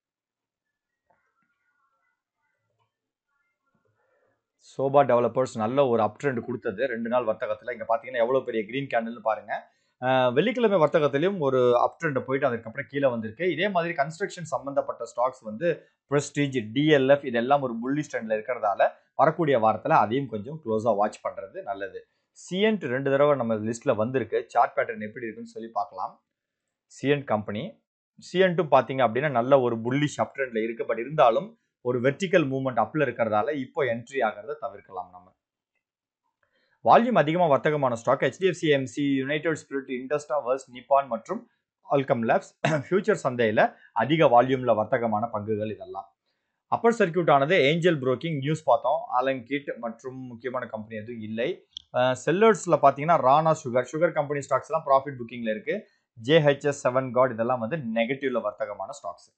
சோபா டெவலப்பர்ஸ் நல்ல ஒரு அப் ட்ரெண்ட் கொடுத்தது ரெண்டு நாள் வர்த்தகத்தில் இங்கே பார்த்தீங்கன்னா எவ்வளோ பெரிய க்ரீன் கேண்டில்னு பாருங்க வெள்ளிக்கிழமை வர்த்தகத்திலையும் ஒரு அப் ட்ரெண்ட் போயிட்டு அதுக்கப்புறம் கீழே வந்திருக்கு இதே மாதிரி கன்ஸ்ட்ரக்ஷன் சம்பந்தப்பட்ட ஸ்டாக்ஸ் வந்து ப்ரெஸ்டீஜ் டிஎல்எஃப் இதெல்லாம் ஒரு புள்ளி ஸ்ட்ரெண்டில் இருக்கிறதால வரக்கூடிய வாரத்தில் அதையும் கொஞ்சம் க்ளோஸாக வாட்ச் பண்ணுறது நல்லது சிஎன்ட் ரெண்டு தடவை நம்ம லிஸ்ட்டில் வந்திருக்கு சார்ட் பேட்டர்ன் எப்படி இருக்குன்னு சொல்லி பார்க்கலாம் சிஎன்ட் கம்பெனி சிஎன்ட்டும் பார்த்தீங்க அப்படின்னா நல்ல ஒரு புல்லிஷ் அப் ட்ரெண்டில் இருக்குது பட் இருந்தாலும் ஒரு வெர்டிக்கல் மூவ்மெண்ட் அப்ல இருக்கிறதால இப்போ என்ட்ரி ஆகிறத தவிர்க்கலாம் நம்ம வால்யூம் அதிகமாக வர்த்தகமான stock HDFC MC United Spirit Indus Towers Nippon மற்றும் ஆல்கம் லேப்ஸ் ஃபியூச்சர் சந்தையில் அதிக வால்யூம்ல வர்த்தகமான பங்குகள் இதெல்லாம் அப்பர் சர்க்கியூட் ஆனது ஏஞ்சல் புரோக்கிங் நியூஸ் பார்த்தோம் ஆலங்கிட் மற்றும் முக்கியமான கம்பெனி எதுவும் இல்லை செல்லர்ஸில் பார்த்தீங்கன்னா Rana sugar sugar company stocks எல்லாம் ப்ராஃபிட் புக்கிங்கில் இருக்கு ஜேஹெச்எஸ் செவன் காட் இதெல்லாம் வந்து நெகட்டிவ்ல வர்த்தகமான ஸ்டாக்ஸ்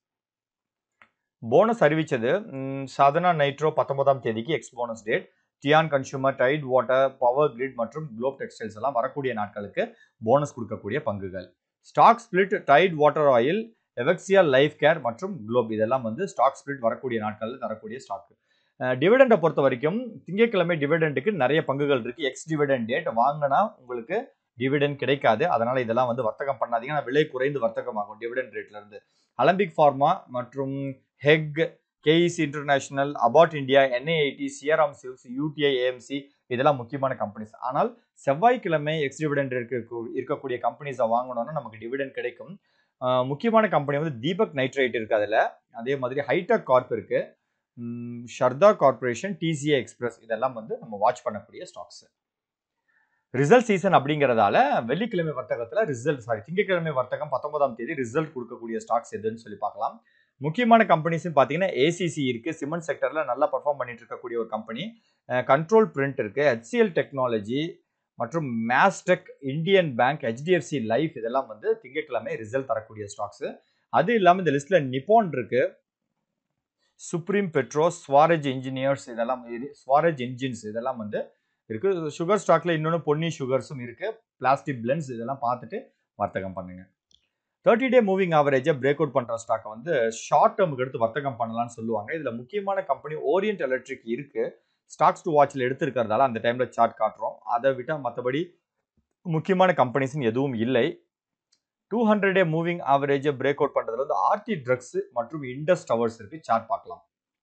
போனஸ் அறிவிச்சது சாதனா நைட்ரோ பத்தொன்பதாம் தேதிக்கு எக்ஸ் போனஸ் டேட் டியான் consumer Tide Water power grid மற்றும் குளோப் டெக்ஸ்டைல்ஸ் எல்லாம் வரக்கூடிய நாட்களுக்கு போனஸ் கொடுக்கக்கூடிய பங்குகள் stock split Tide Water oil Evexia Life Care மற்றும் குளோப் இதெல்லாம் வந்து ஸ்டாக் ஸ்பிளிட் வரக்கூடிய நாட்களில் தரக்கூடிய ஸ்டாக் டிவிடெண்டை பொறுத்த வரைக்கும் திங்கட்கிழமை டிவிடெண்டுக்கு நிறைய பங்குகள் இருக்கு எக்ஸ் டிவிடெண்ட் டேட் வாங்கினா உங்களுக்கு டிவிடெண்ட் கிடைக்காது அதனால இதெல்லாம் வந்து வர்த்தகம் பண்ணாதீங்க விலை குறைந்து வர்த்தகமாகும் டிவிடெண்ட் ரேட்ல இருந்து அலம்பிக் ஃபார்மா மற்றும் HEG KEC International Abbott India NIIT CRM சில்ஸ் யூடிஐ ஏஎம்சி இதெல்லாம் முக்கியமான கம்பெனிஸ் ஆனால் செவ்வாய்க்கிழமை எக்ஸ் டிவிடெண்ட் இருக்க இருக்கக்கூடிய கம்பெனிஸை வாங்கணும்னா நமக்கு டிவிடெண்ட் கிடைக்கும் முக்கியமான கம்பெனி வந்து தீபக் நைட்ரைட் இருக்கு அதில் அதே மாதிரி ஹைடெக் கார்ப் இருக்கு ஷர்தா கார்பரேஷன் டிசிஏ எக்ஸ்பிரஸ் இதெல்லாம் வந்து நம்ம வாட்ச் பண்ணக்கூடிய ஸ்டாக்ஸ் ரிசல்ட் சீசன் அப்படிங்கிறதால வெள்ளிக்கிழமை வர்த்தகத்தில் ரிசல்ட் சாரி திங்கட்கிழமை வர்த்தகம் பத்தொன்பதாம் தேதி ரிசல்ட் கொடுக்கக்கூடிய ஸ்டாக்ஸ் எதுன்னு சொல்லி பார்க்கலாம் முக்கியமான கம்பெனிஸ்னு பார்த்தீங்கன்னா ஏசிசி இருக்கு சிமெண்ட் செக்டர்ல நல்லா பர்ஃபார்ம் பண்ணிட்டு இருக்கக்கூடிய ஒரு கம்பெனி கண்ட்ரோல் பிரிண்ட் இருக்கு ஹெச்சிஎல் டெக்னாலஜி மற்றும் Mastek Indian Bank HDFC Life இதெல்லாம் வந்து திங்கட்கிழமை ரிசல்ட் தரக்கூடிய ஸ்டாக்ஸ் அது இல்லாமல் இந்த லிஸ்ட்ல நிப்பான் இருக்கு சுப்ரீம் பெட்ரோ ஸ்வாரேஜ் இன்ஜினியர்ஸ் இதெல்லாம் ஸ்வாரேஜ் இன்ஜின்ஸ் இதெல்லாம் வந்து இருக்கு சுகர் ஸ்டாக்ல இன்னொன்று பொன்னி சுகர்ஸும் இருக்கு பிளாஸ்டிக் பிளென்ஸ் இதெல்லாம் பார்த்துட்டு வர்த்தகம் பண்ணுங்க தேர்ட்டி டே மூவிங் ஆவரேஜை பிரேக் அவுட் பண்ணுற ஸ்டாக்கை வந்து ஷார்ட் டேர்முக்கு எடுத்து வர்த்தகம் பண்ணலாம்னு சொல்லுவாங்க இதில் முக்கியமான கம்பெனி ஓரியன்ட் எலக்ட்ரிக் இருக்கு ஸ்டாக்ஸ் டு வாட்சில் எடுத்திருக்கிறதால அந்த டைமில் சார்ட் காட்டுறோம் அதை விட்டால் மற்றபடி முக்கியமான கம்பெனிஸ்னு எதுவும் இல்லை டூ ஹண்ட்ரட் டே மூவிங் ஆவரேஜை பிரேக் அவுட் பண்ணுறதுல வந்து ஆர்டி ட்ரக்ஸ் மற்றும் இண்டஸ் டவர்ஸ் இருக்கு சார்ட் பார்க்கலாம்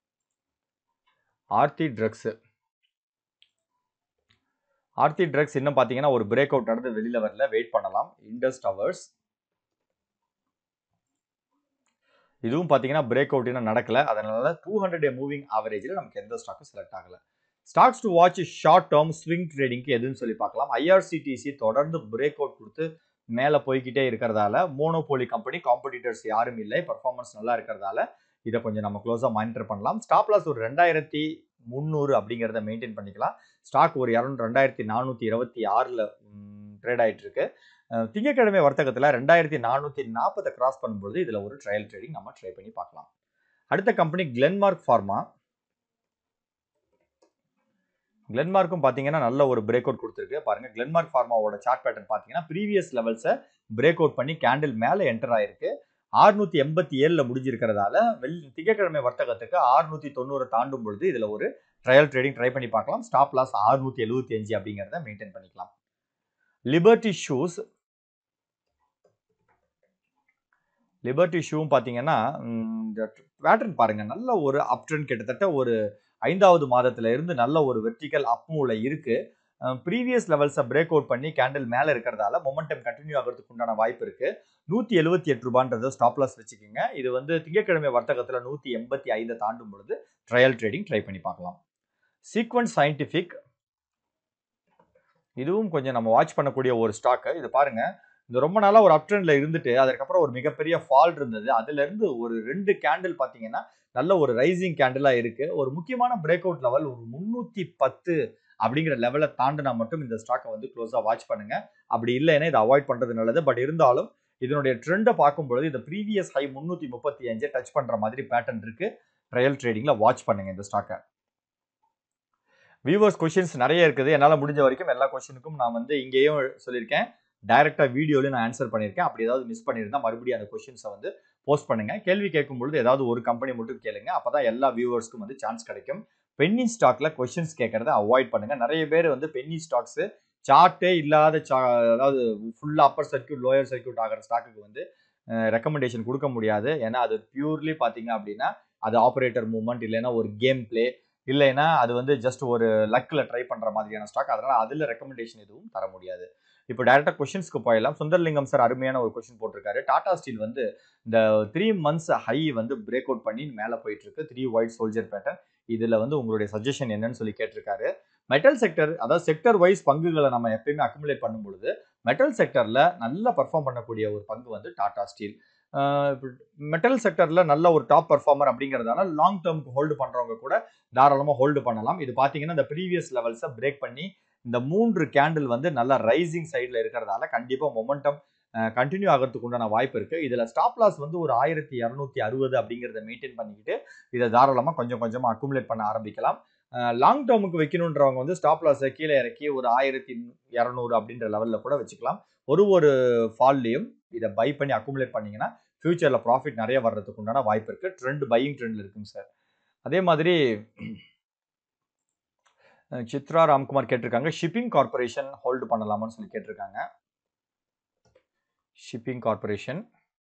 ஆர்டி ட்ரக்ஸ் ஆர்த்தி ட்ரக்ஸ் இன்னும் பார்த்தீங்கன்னா ஒரு பிரேக் அவுட் நடந்து வெளியில வரல வெயிட் பண்ணலாம் இண்டஸ் டவர்ஸ் இதுவும் பார்த்தீங்கன்னா பிரேக் அவுட் இன்னும் நடக்கல அதனால டூ ஹண்ட்ரட் டே மூவிங் ஆவரேஜில் நமக்கு எந்த ஸ்டாக்கும் செலக்ட் ஆகல stocks to watch short term swing ட்ரேடிங்க்கு எதுன்னு சொல்லி பார்க்கலாம் ஐஆர்சிடிசி தொடர்ந்து பிரேக் அவுட் கொடுத்து மேலே போய்கிட்டே இருக்கிறதால மோனோபோலி கம்பெனி காம்படிட்டர்ஸ் யாரும் இல்லை பர்ஃபார்மன்ஸ் நல்லா இருக்கிறதால இதை கொஞ்சம் நம்ம க்ளோஸாக மானிட்டர் பண்ணலாம் ஸ்டாப் லாஸ் ஒரு ரெண்டாயிரத்தி முந்நூறு அப்படிங்கிறத மெயின்டைன் பண்ணிக்கலாம் ஸ்டாக் ஒரு இரநூறு ரெண்டாயிரத்தி நானூற்றி இருபத்தி ஆறில் ட்ரேட் ஆகிட்டு இருக்கு திங்கக்கிழமை வர்த்தகத்தில் ரெண்டாயிரத்தி நானூற்றி நாற்பதை கிராஸ் பண்ணும்போது இதில் ஒரு ட்ரையல் ட்ரேடிங் நம்ம ட்ரை பண்ணி பார்க்கலாம் அடுத்த கம்பெனி கிளென்மார்க் ஃபார்மா கிளென்மார்க்கும் பார்த்தீங்கன்னா நல்ல ஒரு பிரேக் அவுட் கொடுத்துருக்கு பாருங்க கிளென்மார்க் ஃபார்மாவோட சார்ட் பேட்டர்ன் பார்த்தீங்கன்னா ப்ரீவியஸ் லெவல்ஸை பிரேக் அவுட் பண்ணி கேண்டில் மேலே என்டர் ஆயிருக்கு ஆறுநூத்தி எண்பத்தி ஏழுல முடிஞ்சிருக்கிறதால வெள் திங்கக்கிழமை வர்த்தகத்துக்கு ஆறுநூத்தி தொண்ணூறு தாண்டும் பொழுது இதுல ஒரு ட்ரையல் ட்ரேடிங் ட்ரை பண்ணி பார்க்கலாம் ஸ்டாப் லாஸ் ஆறுநூத்தி எழுபத்தி அஞ்சு அப்படிங்கிறத மெயின்டைன் பண்ணிக்கலாம் லிபர்ட்டி ஷூஸ் லிபர்ட்டி ஷூவும் பார்த்தீங்கன்னா இந்த பேட்டர்ன் பாருங்க நல்ல ஒரு அப் ட்ரெண்ட் கிட்டத்தட்ட ஒரு ஐந்தாவது மாதத்துல இருந்து நல்ல ஒரு வெர்டிக்கல் அப் மூவ்ல இருக்கு ப்ரீவியஸ் லெவல்ஸை பிரேக் அவுட் பண்ணி கேண்டில் மேலே இருக்கிறதால மொமெண்டம் கண்டினியூ ஆகிறதுக்கு உண்டான வாய்ப்பு இருக்கு நூற்றி எழுபத்தி எட்டு ரூபான்றதை ஸ்டாப் லாஸ் வச்சுக்கோங்க இது வந்து திங்கட்கிழமை வர்த்தகத்தில் நூற்றி எண்பத்தி ஐந்தை தாண்டும் பொழுது ட்ரையல் ட்ரேடிங் ட்ரை பண்ணி பார்க்கலாம் சீக்வன்ஸ் சயின்டிஃபிக் இதுவும் கொஞ்சம் நம்ம வாட்ச் பண்ணக்கூடிய ஒரு ஸ்டாக்கு இது பாருங்க இந்த ரொம்ப நாளா ஒரு அப் ட்ரெண்ட்ல இருந்துட்டு அதுக்கப்புறம் ஒரு மிகப்பெரிய ஃபால் இருந்தது அதுல இருந்து ஒரு ரெண்டு கேண்டில் பாத்தீங்கன்னா நல்ல ஒரு ரைசிங் கேண்டிலா இருக்கு ஒரு முக்கியமான பிரேக் அவுட் லெவல் ஒரு முன்னூத்தி பத்து அப்படிங்கிற லெவலை தாண்டினா மட்டும் இந்த ஸ்டாக்கை வந்து க்ளோஸா வாட்ச் பண்ணுங்க அப்படி இல்லைன்னா இதை அவாய்ட் பண்றது நல்லது பட் இருந்தாலும் இதனுடைய ட்ரெண்டை பார்க்கும்பொழுது இந்த ப்ரீவியஸ் ஹை முன்னூத்தி முப்பத்தி அஞ்சு டச் பண்ற மாதிரி பேட்டர்ன் இருக்கு ட்ரையல் ட்ரேடிங்ல வாட்ச் பண்ணுங்க இந்த ஸ்டாக்கை வியூவர்ஸ் கொஷின்ஸ் நிறைய இருக்குது என்னால் முடிஞ்ச வரைக்கும் எல்லா கொஷினுக்கும் நான் வந்து இங்கேயும் சொல்லியிருக்கேன் டைரக்டாக வீடியோலையும் நான் ஆன்சர் பண்ணியிருக்கேன் அப்படி ஏதாவது மிஸ் பண்ணியிருந்தா மறுபடியும் அந்த கொஷின்ஸை வந்து போஸ்ட் பண்ணுங்க கேள்வி கேட்கும் பொழுது ஏதாவது ஒரு கம்பெனி மட்டும் கேளுங்க அப்பதான் எல்லா வியூவர்ஸ்க்கும் வந்து சான்ஸ் கிடைக்கும் பென்னி ஸ்டாக்ல கொஷின்ஸ் கேட்கறத அவாய்ட் பண்ணுங்க நிறைய பேர் வந்து பென்னி ஸ்டாக்ஸ் சார்ட்டே இல்லாத சா அதாவது ஃபுல்லாக அப்பர் சர்க்கியூட் லோயர் சர்க்கியூட் ஆகிற ஸ்டாக்குக்கு வந்து ரெக்கமெண்டேஷன் கொடுக்க முடியாது ஏன்னா அது பியூர்லி பார்த்தீங்க அப்படின்னா அது ஆப்ரேட்டர் மூவ்மெண்ட் இல்லைன்னா ஒரு கேம் பிளே இல்லைன்னா அது வந்து ஜஸ்ட் ஒரு லக்கில் ட்ரை பண்ணுற மாதிரியான ஸ்டாக் அதனால் அதில் ரெக்கமெண்டேஷன் எதுவும் தர முடியாது இப்போ டேரெக்டாக கொஷின்ஸ்க்கு போயிடலாம் சுந்தர்லிங்கம் சார் அருமையான ஒரு கொஷின் போட்டிருக்காரு டாடா ஸ்டீல் வந்து இந்த த்ரீ மந்த்ஸ் ஹை வந்து பிரேக் அவுட் பண்ணி மேலே போயிட்டு இருக்கு த்ரீ ஒயிட் சோல்ஜர் பேட்டர்ன் இதில் வந்து உங்களுடைய சஜஷன் என்னன்னு சொல்லி கேட்டிருக்காரு மெட்டல் செக்டர் அதாவது செக்டர் வைஸ் பங்குகளை நம்ம எப்பயுமே அக்குமுலேட் பண்ணும் பொழுது மெட்டல் செக்டரில் நல்லா பர்ஃபார்ம் பண்ணக்கூடிய ஒரு பங்கு வந்து டாடா ஸ்டீல் மெட்டல் செக்டரில் நல்ல ஒரு டாப் பர்ஃபார்மர் அப்படிங்கிறதால லாங் டேர்ம்க்கு ஹோல்டு பண்ணுறவங்க கூட தாராளமாக ஹோல்டு பண்ணலாம் இது பார்த்தீங்கன்னா இந்த ப்ரீவியஸ் லெவல்ஸை பிரேக் பண்ணி இந்த மூன்று கேண்டில் வந்து நல்ல ரைசிங் சைடில் இருக்கிறதால கண்டிப்பாக மொமெண்டம் கண்டினியூ ஆகிறதுக்கு உண்டான வாய்ப்பு இருக்குது இதில் ஸ்டாப் லாஸ் வந்து ஒரு ஆயிரத்தி இரநூத்தி அறுபது அப்படிங்கிறத மெயின்டைன் பண்ணிக்கிட்டு இதை தாராளமாக கொஞ்சம் கொஞ்சமாக அக்குமுலேட் பண்ண ஆரம்பிக்கலாம் லாங் டேர்முக்கு வைக்கணுன்றவங்க வந்து ஸ்டாப் லாஸை கீழே இறக்கி ஒரு ஆயிரத்தி இரநூறு அப்படின்ற லெவலில் கூட வச்சுக்கலாம் ஒரு ஒரு ஃபால்லையும் இதை பை பண்ணி அக்குமுலேட் பண்ணிங்கன்னா ஃபியூச்சரில் ப்ராஃபிட் நிறைய வர்றதுக்கு உண்டான வாய்ப்பு இருக்குது ட்ரெண்ட் பையிங் ட்ரெண்டில் இருக்குங்க சார் அதே மாதிரி சித்ரா ராம்குமார் கேட்டிருக்காங்க ஷிப்பிங் கார்பரேஷன் ஹோல்டு பண்ணலாமான்னு சொல்லி கேட்டிருக்காங்க ஷிப்பிங் கார்பரேஷன்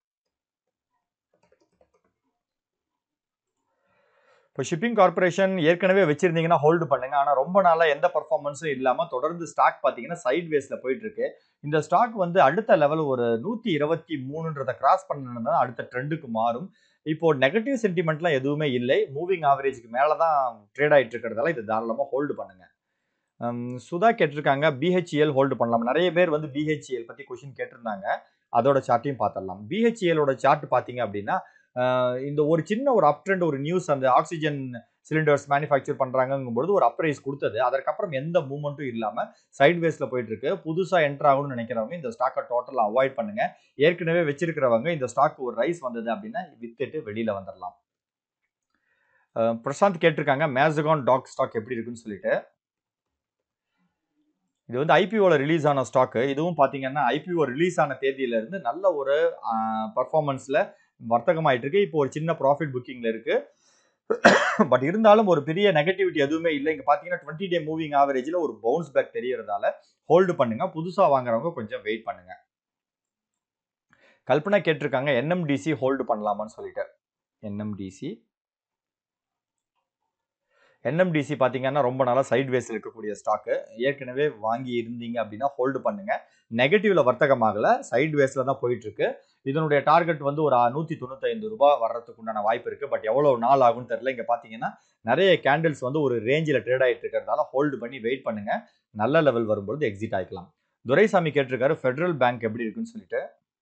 இப்போ ஷிப்பிங் கார்பரேஷன் ஏற்கனவே வச்சிருந்தீங்கன்னா ஹோல்டு பண்ணுங்க ஆனால் ரொம்ப நாளாக எந்த பர்ஃபார்மன்ஸும் இல்லாமல் தொடர்ந்து ஸ்டாக் பார்த்தீங்கன்னா சைட் வேஸில் போயிட்டு இருக்கு இந்த ஸ்டாக் வந்து அடுத்த லெவல் ஒரு நூற்றி இருபத்தி மூணுன்றதை கிராஸ் பண்ணணும் அடுத்த ட்ரெண்டுக்கு மாறும் இப்போ நெகட்டிவ் சென்டிமெண்ட்லாம் எதுவுமே இல்லை மூவிங் ஆவரேஜ்க்கு மேலே தான் ட்ரேட் ஆகிட்டு இருக்கிறதால இது தாராளமாக ஹோல்டு பண்ணுங்க சுதா கேட்டிருக்காங்க பிஹெச்இஎல் ஹோல்டு பண்ணலாம் நிறைய பேர் வந்து பிஹெச்இஎல் பற்றி கொஷின் கேட்டிருந்தாங்க அதோட சார்ட்டையும் பார்த்துடலாம் பிஹெச்இஎலோட சார்ட் பார்த்தீங்க அப்படின்னா இந்த ஒரு சின்ன ஒரு அப் ட்ரெண்ட் ஒரு நியூஸ் அந்த ஆக்சிஜன் சிலிண்டர்ஸ் மேனுஃபேக்சர் பண்ணுறாங்கும்போது ஒரு அப்ரைஸ் கொடுத்தது அதற்கப்புறம் எந்த மூவ்மெண்ட்டும் இல்லாமல் சைட் வேஸில் போயிட்டு இருக்கு புதுசாக என்டர் ஆகணும்னு நினைக்கிறவங்க இந்த ஸ்டாக்கை டோட்டலாக அவாய்ட் பண்ணுங்க ஏற்கனவே வச்சிருக்கிறவங்க இந்த ஸ்டாக் ஒரு ரைஸ் வந்தது அப்படின்னா வித்துட்டு வெளியில் வந்துடலாம் பிரசாந்த் கேட்டிருக்காங்க மேசகான் டாக் ஸ்டாக் எப்படி இருக்குன்னு சொல்லிட்டு இது வந்து ஐபிஓல ரிலீஸ் ஆன ஸ்டாக்கு இதுவும் பார்த்தீங்கன்னா ஐபிஓ ரிலீஸ் ஆன தேதியில நல்ல ஒரு பர்ஃபார்மன்ஸ்ல வர்த்தகமாயிட்டு இருக்கு இப்போ ஒரு சின்ன ப்ராஃபிட் புக்கிங்ல இருக்கு பட் இருந்தாலும் ஒரு பெரிய நெகட்டிவிட்டி எதுவுமே இல்லை இங்க பாத்தீங்கன்னா டுவெண்ட்டி டே மூவிங் ஆவரேஜ்ல ஒரு பவுன்ஸ் பேக் தெரியறதால ஹோல்டு பண்ணுங்க புதுசா வாங்குறவங்க கொஞ்சம் வெயிட் பண்ணுங்க கல்பனா கேட்டிருக்காங்க என்எம்டிசி ஹோல்டு பண்ணலாமான்னு சொல்லிட்டு என்எம்டிசி என்எம்டிசி பார்த்தீங்கன்னா ரொம்ப நாளாக சைட் வேஸில் இருக்கக்கூடிய ஸ்டாக்கு ஏற்கனவே வாங்கி இருந்தீங்க அப்படின்னா ஹோல்டு பண்ணுங்க நெகட்டிவ்ல வர்த்தகமாகல சைட் வேஸில் தான் போயிட்டு இருக்கு இதனுடைய டார்கெட் வந்து ஒரு நூற்றி தொண்ணூத்தைந்து ரூபாய் வர்றதுக்கு உண்டான வாய்ப்பு இருக்கு பட் எவ்வளோ நாள் ஆகும்னு தெரியல இங்கே பார்த்தீங்கன்னா நிறைய கேண்டில்ஸ் வந்து ஒரு ரேஞ்சில் ட்ரேட் ஆகிட்டு இருக்கிறதால ஹோல்டு பண்ணி வெயிட் பண்ணுங்க நல்ல லெவல் வரும்பொழுது எக்ஸிட் ஆகிக்கலாம் துரைசாமி கேட்டிருக்காரு ஃபெடரல் பேங்க் எப்படி இருக்குன்னு சொல்லிட்டு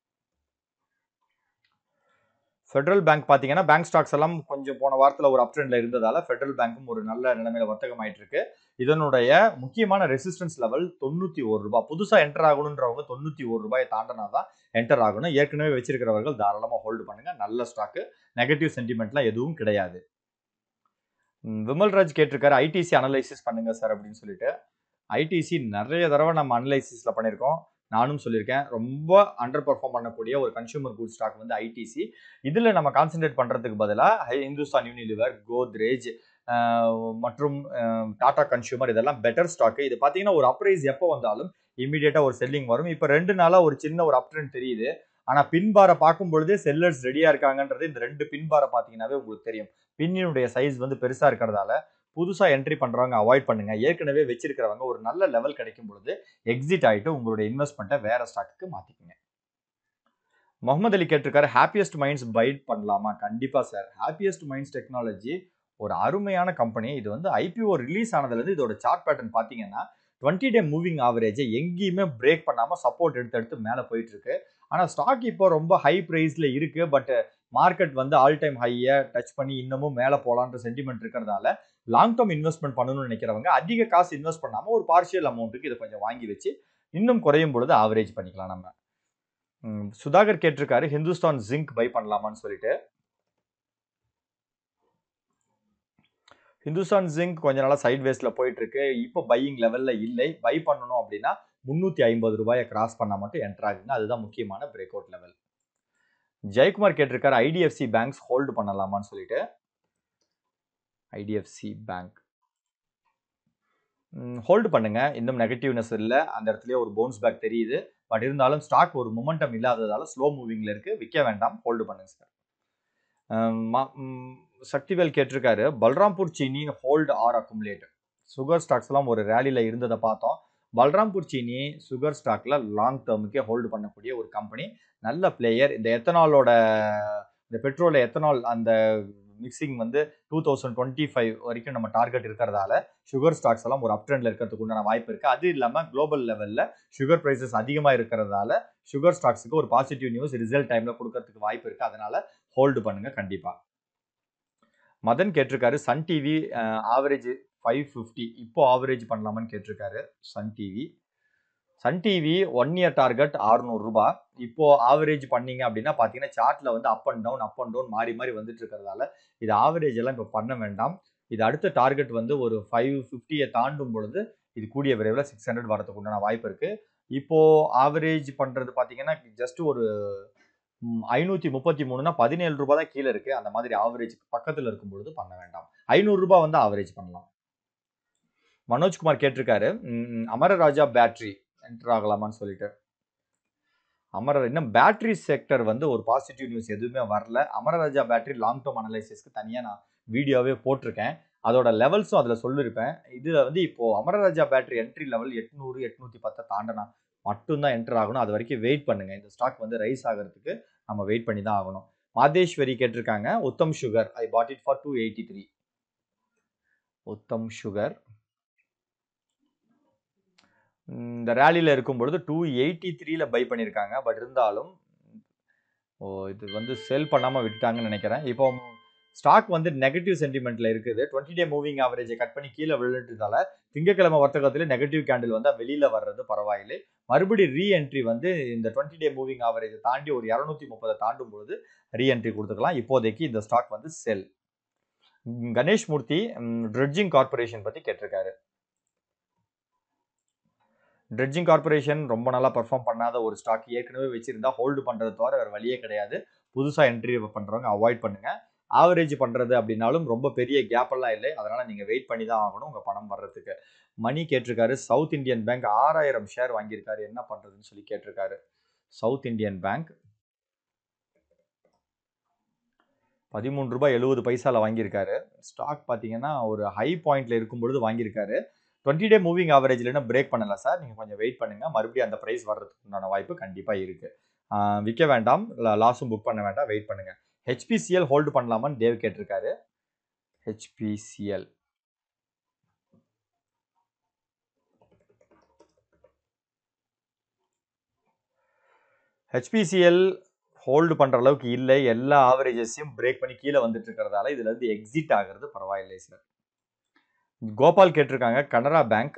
ஃபெடரல் பேங்க் பார்த்தீங்கன்னா பேங்க் ஸ்டாக்ஸ் எல்லாம் கொஞ்சம் போன வாரத்தில் ஒரு அப் ட்ரெண்ட்ல இருந்ததால ஃபெடரல் பேங்க்கும் ஒரு நல்ல நிலைமையில வர்த்தகம் ஆயிட்டு இருக்கு இதனுடைய முக்கியமான ரெசிஸ்டன்ஸ் லெவல் தொண்ணூத்தி ஒரு ரூபாய் புதுசா என்டர் ஆகணுன்றவங்க தொண்ணூத்தி ஒரு ரூபாயை தாண்டினா தான் என்டர் ஆகணும் ஏற்கனவே வச்சிருக்கிறவர்கள் தாராளமா ஹோல்டு பண்ணுங்க நல்ல ஸ்டாக்கு நெகட்டிவ் சென்டிமெண்ட்லாம் எதுவும் கிடையாது ம், விமல்ராஜ் கேட்டிருக்காரு ஐடிசி அனலைசிஸ் பண்ணுங்க சார் அப்படின்னு சொல்லிட்டு ஐடிசி நிறைய தடவை நம்ம அனலைசிஸ்ல பண்ணியிருக்கோம் நானும் சொல்லியிருக்கேன் ரொம்ப அண்டர் பெர்ஃபார்ம் பண்ணக்கூடிய ஒரு கன்சூமர் குட் ஸ்டாக் வந்து ஐடிசி இதில் நம்ம கான்சென்ட்ரேட் பண்ணுறதுக்கு பதிலாக இந்துஸ்தான் யூனிலிவர் கோத்ரேஜ் மற்றும் டாடா கன்சூமர் இதெல்லாம் பெட்டர் ஸ்டாக்கு இது பார்த்தீங்கன்னா ஒரு அப்ரைஸ் எப்போ வந்தாலும் இமீடியட்டாக ஒரு செல்லிங் வரும் இப்போ ரெண்டு நாளாக ஒரு சின்ன ஒரு அப்ட்ரெண்ட் தெரியுது ஆனால் பின்பாரை பார்க்கும் பொழுதே செல்லர்ஸ் ரெடியாக இருக்காங்கன்றது இந்த ரெண்டு பின்பாரை பார்த்தீங்கன்னாவே உங்களுக்கு தெரியும் பின்னினுடைய சைஸ் வந்து பெருசாக இருக்கிறதால புதுசாக என்ட்ரி பண்ணுறவங்க அவாய்ட் பண்ணுங்க ஏற்கனவே வச்சிருக்கிறவங்க ஒரு நல்ல லெவல் கிடைக்கும் பொழுது எக்ஸிட் ஆகிட்டு உங்களுடைய இன்வெஸ்ட்மெண்ட்டை வேற ஸ்டாக்குக்கு மாற்றிக்கங்க முகமது அலி கேட்டிருக்காரு ஹாப்பியஸ்ட் மைண்ட்ஸ் பைட் பண்ணலாமா கண்டிப்பாக சார் ஹாப்பியஸ்ட் மைண்ட்ஸ் டெக்னாலஜி ஒரு அருமையான கம்பெனி இது வந்து ஐபிஓ ரிலீஸ் ஆனதுலேருந்து இதோட சார்ட் பேட்டர்ன் பார்த்தீங்கன்னா டுவெண்ட்டி டே மூவிங் ஆவரேஜை எங்கேயுமே பிரேக் பண்ணாமல் சப்போர்ட் எடுத்து எடுத்து மேலே போயிட்டு இருக்கு ஆனால் ஸ்டாக் இப்போ ரொம்ப ஹை ப்ரைஸில் இருக்கு பட் மார்க்கெட் வந்து ஆல் டைம் ஹையை டச் பண்ணி இன்னமும் மேலே போகலான்ற சென்டிமெண்ட் இருக்கிறதால லாங் டேர்ம் இன்வெஸ்ட்மெண்ட் பண்ணணும்னு நினைக்கிறவங்க அதிக காசு இன்வெஸ்ட் பண்ணாமல் ஒரு பார்ஷியல் அமௌண்ட்டுக்கு இதை கொஞ்சம் வாங்கி வச்சு இன்னும் குறையும் பொழுது ஆவரேஜ் பண்ணிக்கலாம் நம்ம ம், சுதாகர் கேட்டிருக்காரு ஹிந்துஸ்தான் ஜிங்க் பை பண்ணலாமான்னு சொல்லிட்டு ஹிந்துஸ்தான் ஜிங்க் கொஞ்ச நாளா சைட் வேஸ்ல போயிட்டு இருக்கு இப்போ பையிங் லெவல்ல இல்லை பை பண்ணணும் அப்படின்னா முந்நூற்றி ஐம்பது ரூபாயை கிராஸ் பண்ணா மட்டும் என்டர் ஆகுங்க அதுதான் முக்கியமான பிரேக் அவுட் லெவல் ஜெயக்குமார் கேட்டிருக்காரு ஐடிஎஃப்சி பேங்க்ஸ் ஹோல்டு பண்ணலாமான்னு சொல்லிட்டு ஐடிஎஃப்சி பேங்க் ஹோல்டு பண்ணுங்க இன்னும் நெகட்டிவ்னஸ் இல்லை அந்த இடத்துலயே ஒரு பவுன்ஸ் பேக் தெரியுது பட் இருந்தாலும் ஸ்டாக் ஒரு மொமெண்டம் இல்லாததால ஸ்லோ மூவிங்ல இருக்கு விற்க வேண்டாம் ஹோல்டு பண்ணுங்க சார் சக்திவேல் கேட்டிருக்காரு Balrampur Chini hold or accumulate sugar stocks எல்லாம் ஒரு ரேலியில் இருந்ததை பார்த்தோம் பல்ராம்பூர் சீனி சுகர் ஸ்டாக்ல லாங் டேர்முக்கே ஹோல்டு பண்ணக்கூடிய ஒரு கம்பெனி நல்ல பிளேயர் இந்த எத்தனாலோட இந்த பெட்ரோல் எத்தனால் அந்த மிக்சிங் வந்து டூ தௌசண்ட் டுவெண்ட்டி ஃபைவ் வரைக்கும் நம்ம டார்கெட் இருக்கிறதால சுகர் ஸ்டாக்ஸ் எல்லாம் ஒரு அப் ட்ரெண்ட்ல இருக்கிறதுக்கு உண்டான வாய்ப்பு இருக்கு அது இல்லாமல் குளோபல் லெவலில் சுகர் ப்ரைசஸ் அதிகமாக இருக்கிறதால சுகர் ஸ்டாக்ஸுக்கு ஒரு பாசிட்டிவ் நியூஸ் ரிசல்ட் டைம்ல கொடுக்கறதுக்கு வாய்ப்பு இருக்கு அதனால ஹோல்டு பண்ணுங்க கண்டிப்பா மதன் கேட்டிருக்காரு Sun TV average five fifty இப்போ ஆவரேஜ் பண்ணலாமான்னு கேட்டிருக்காரு Sun TV Sun TV one year target ரூபாய் இப்போ ஆவரேஜ் பண்ணீங்க அப்படின்னா பார்த்தீங்கன்னா சார்ட்ல வந்து up and down up and down மாறி மாறி வந்துட்டு இருக்கிறதால இது ஆவரேஜ் எல்லாம் இப்போ பண்ண வேண்டாம் இது அடுத்த டார்கெட் வந்து ஒரு ஃபைவ் ஃபிஃப்டியை தாண்டும் பொழுது இது கூடிய விரைவில் சிக்ஸ் ஹண்ட்ரட் வரதுக்கு உண்டான வாய்ப்பு இருக்கு இப்போ ஆவரேஜ் பண்றது பார்த்தீங்கன்னா ஜஸ்ட் ஒரு ஐநூத்தி முப்பத்தி மூணுனா பதினேழு ரூபாய் தான் கீழே இருக்கு அந்த மாதிரி ஆவரேஜ் பக்கத்துல இருக்கும் பொழுது பண்ண வேண்டாம் ஐநூறு ரூபாய் வந்து ஆவரேஜ் பண்ணலாம் மனோஜ்குமார் கேட்டிருக்காரு ம், அமரராஜா பேட்டரி என்டர் ஆகலாமான்னு சொல்லிட்டு அமர இன்னும் பேட்டரி செக்டர் வந்து ஒரு பாசிட்டிவ் நியூஸ் எதுவுமே வரல அமரராஜா பேட்டரி லாங் டேர்ம் அனலைசிஸ்க்கு தனியாக நான் வீடியோவே போட்டிருக்கேன் அதோட லெவல்ஸும் அதில் சொல்லியிருப்பேன் இதில் வந்து இப்போ அமரராஜா பேட்டரி என்ட்ரி லெவல் எட்நூறு எட்நூத்தி பத்தை தாண்டினா மட்டும்தான் என்டர் ஆகணும் அது வரைக்கும் வெயிட் பண்ணுங்க இந்த ஸ்டாக் வந்து ரைஸ் ஆகிறதுக்கு நம்ம வெயிட் பண்ணி தான் ஆகணும் மாதேஸ்வரி கேட்டிருக்காங்க Uttam sugar I bought it for two eighty three Uttam sugar இந்த ரேலியில் இருக்கும் பொழுது டூ எயிட்டி த்ரீல பை பண்ணியிருக்காங்க பட் இருந்தாலும் ஓ இது வந்து செல் பண்ணாமல் விட்டுட்டாங்கன்னு நினைக்கிறேன் இப்போ ஸ்டாக் வந்து நெகட்டிவ் சென்டிமெண்ட்ல இருக்குது டுவெண்ட்டி டே மூவிங் ஆவரேஜை கட் பண்ணி கீழே விழுந்துட்டதால திங்கக்கிழமை வர்த்தகத்துல நெகட்டிவ் கேண்டில் வந்தால் வெளியில வர்றது பரவாயில்லை மறுபடி ரீஎன்ட்ரி வந்து இந்த டுவெண்ட்டி டே மூவிங் ஆவரேஜை தாண்டி ஒரு இரநூத்தி முப்பதை தாண்டும் பொழுது ரீஎன்ட்ரி கொடுத்துக்கலாம் இப்போதைக்கு இந்த ஸ்டாக் வந்து sell Ganesh Murthy dredging corporation பத்தி கேட்டிருக்காரு ட்ரெட்ஜிங் கார்பரேஷன் ரொம்ப நல்லா பர்ஃபார்ம் பண்ணாத ஒரு ஸ்டாக் ஏற்கனவே வச்சிருந்தா ஹோல்டு பண்றது தவிர வேற வழியே கிடையாது புதுசா என்ட்ரி பண்றவங்க அவாய்ட் பண்ணுங்க ஆவரேஜ் பண்றது அப்படின்னாலும் ரொம்ப பெரிய கேப் எல்லாம் இல்லை அதனால நீங்க வெயிட் பண்ணி தான் ஆகணும் உங்க பணம் வர்றதுக்கு மணி கேட்டிருக்காரு சவுத் இந்தியன் பேங்க் ஆறாயிரம் ஷேர் வாங்கியிருக்காரு என்ன பண்றதுன்னு சொல்லி கேட்டிருக்காரு சவுத் இந்தியன் பேங்க் பதிமூணு ரூபாய் எழுபது பைசால வாங்கியிருக்காரு ஸ்டாக் பார்த்தீங்கன்னா ஒரு ஹை பாயிண்ட்ல இருக்கும் பொழுது வாங்கியிருக்காரு டுவெண்ட்டி டே மூவிங் ஆவரேஜ்ல என்ன பிரேக் பண்ணல சார் நீங்க கொஞ்சம் வெயிட் பண்ணுங்க மறுபடியும் அந்த பிரைஸ் வர்றதுக்கு உண்டான வாய்ப்பு கண்டிப்பா இருக்கு ஆஹ் விற்க வேண்டாம் லாஸும் புக் பண்ண வேண்டாம் வெயிட் பண்ணுங்க ஹெச்பிசிஎல் ஹோல்டு பண்ணலாமான்னு தேவ் கேட்டிருக்காரு ஹெச்பிசிஎல் ஹெச்பிசிஎல் ஹோல்டு பண்ற அளவுக்கு இல்லை எல்லா ஆவரேஜஸையும் பிரேக் பண்ணி கீழே வந்துட்டு இருக்கிறதால இதுல இருந்து எக்ஸிட் ஆகிறது பரவாயில்லை சார் கோபால் கேட்டிருக்காங்க கனரா பேங்க்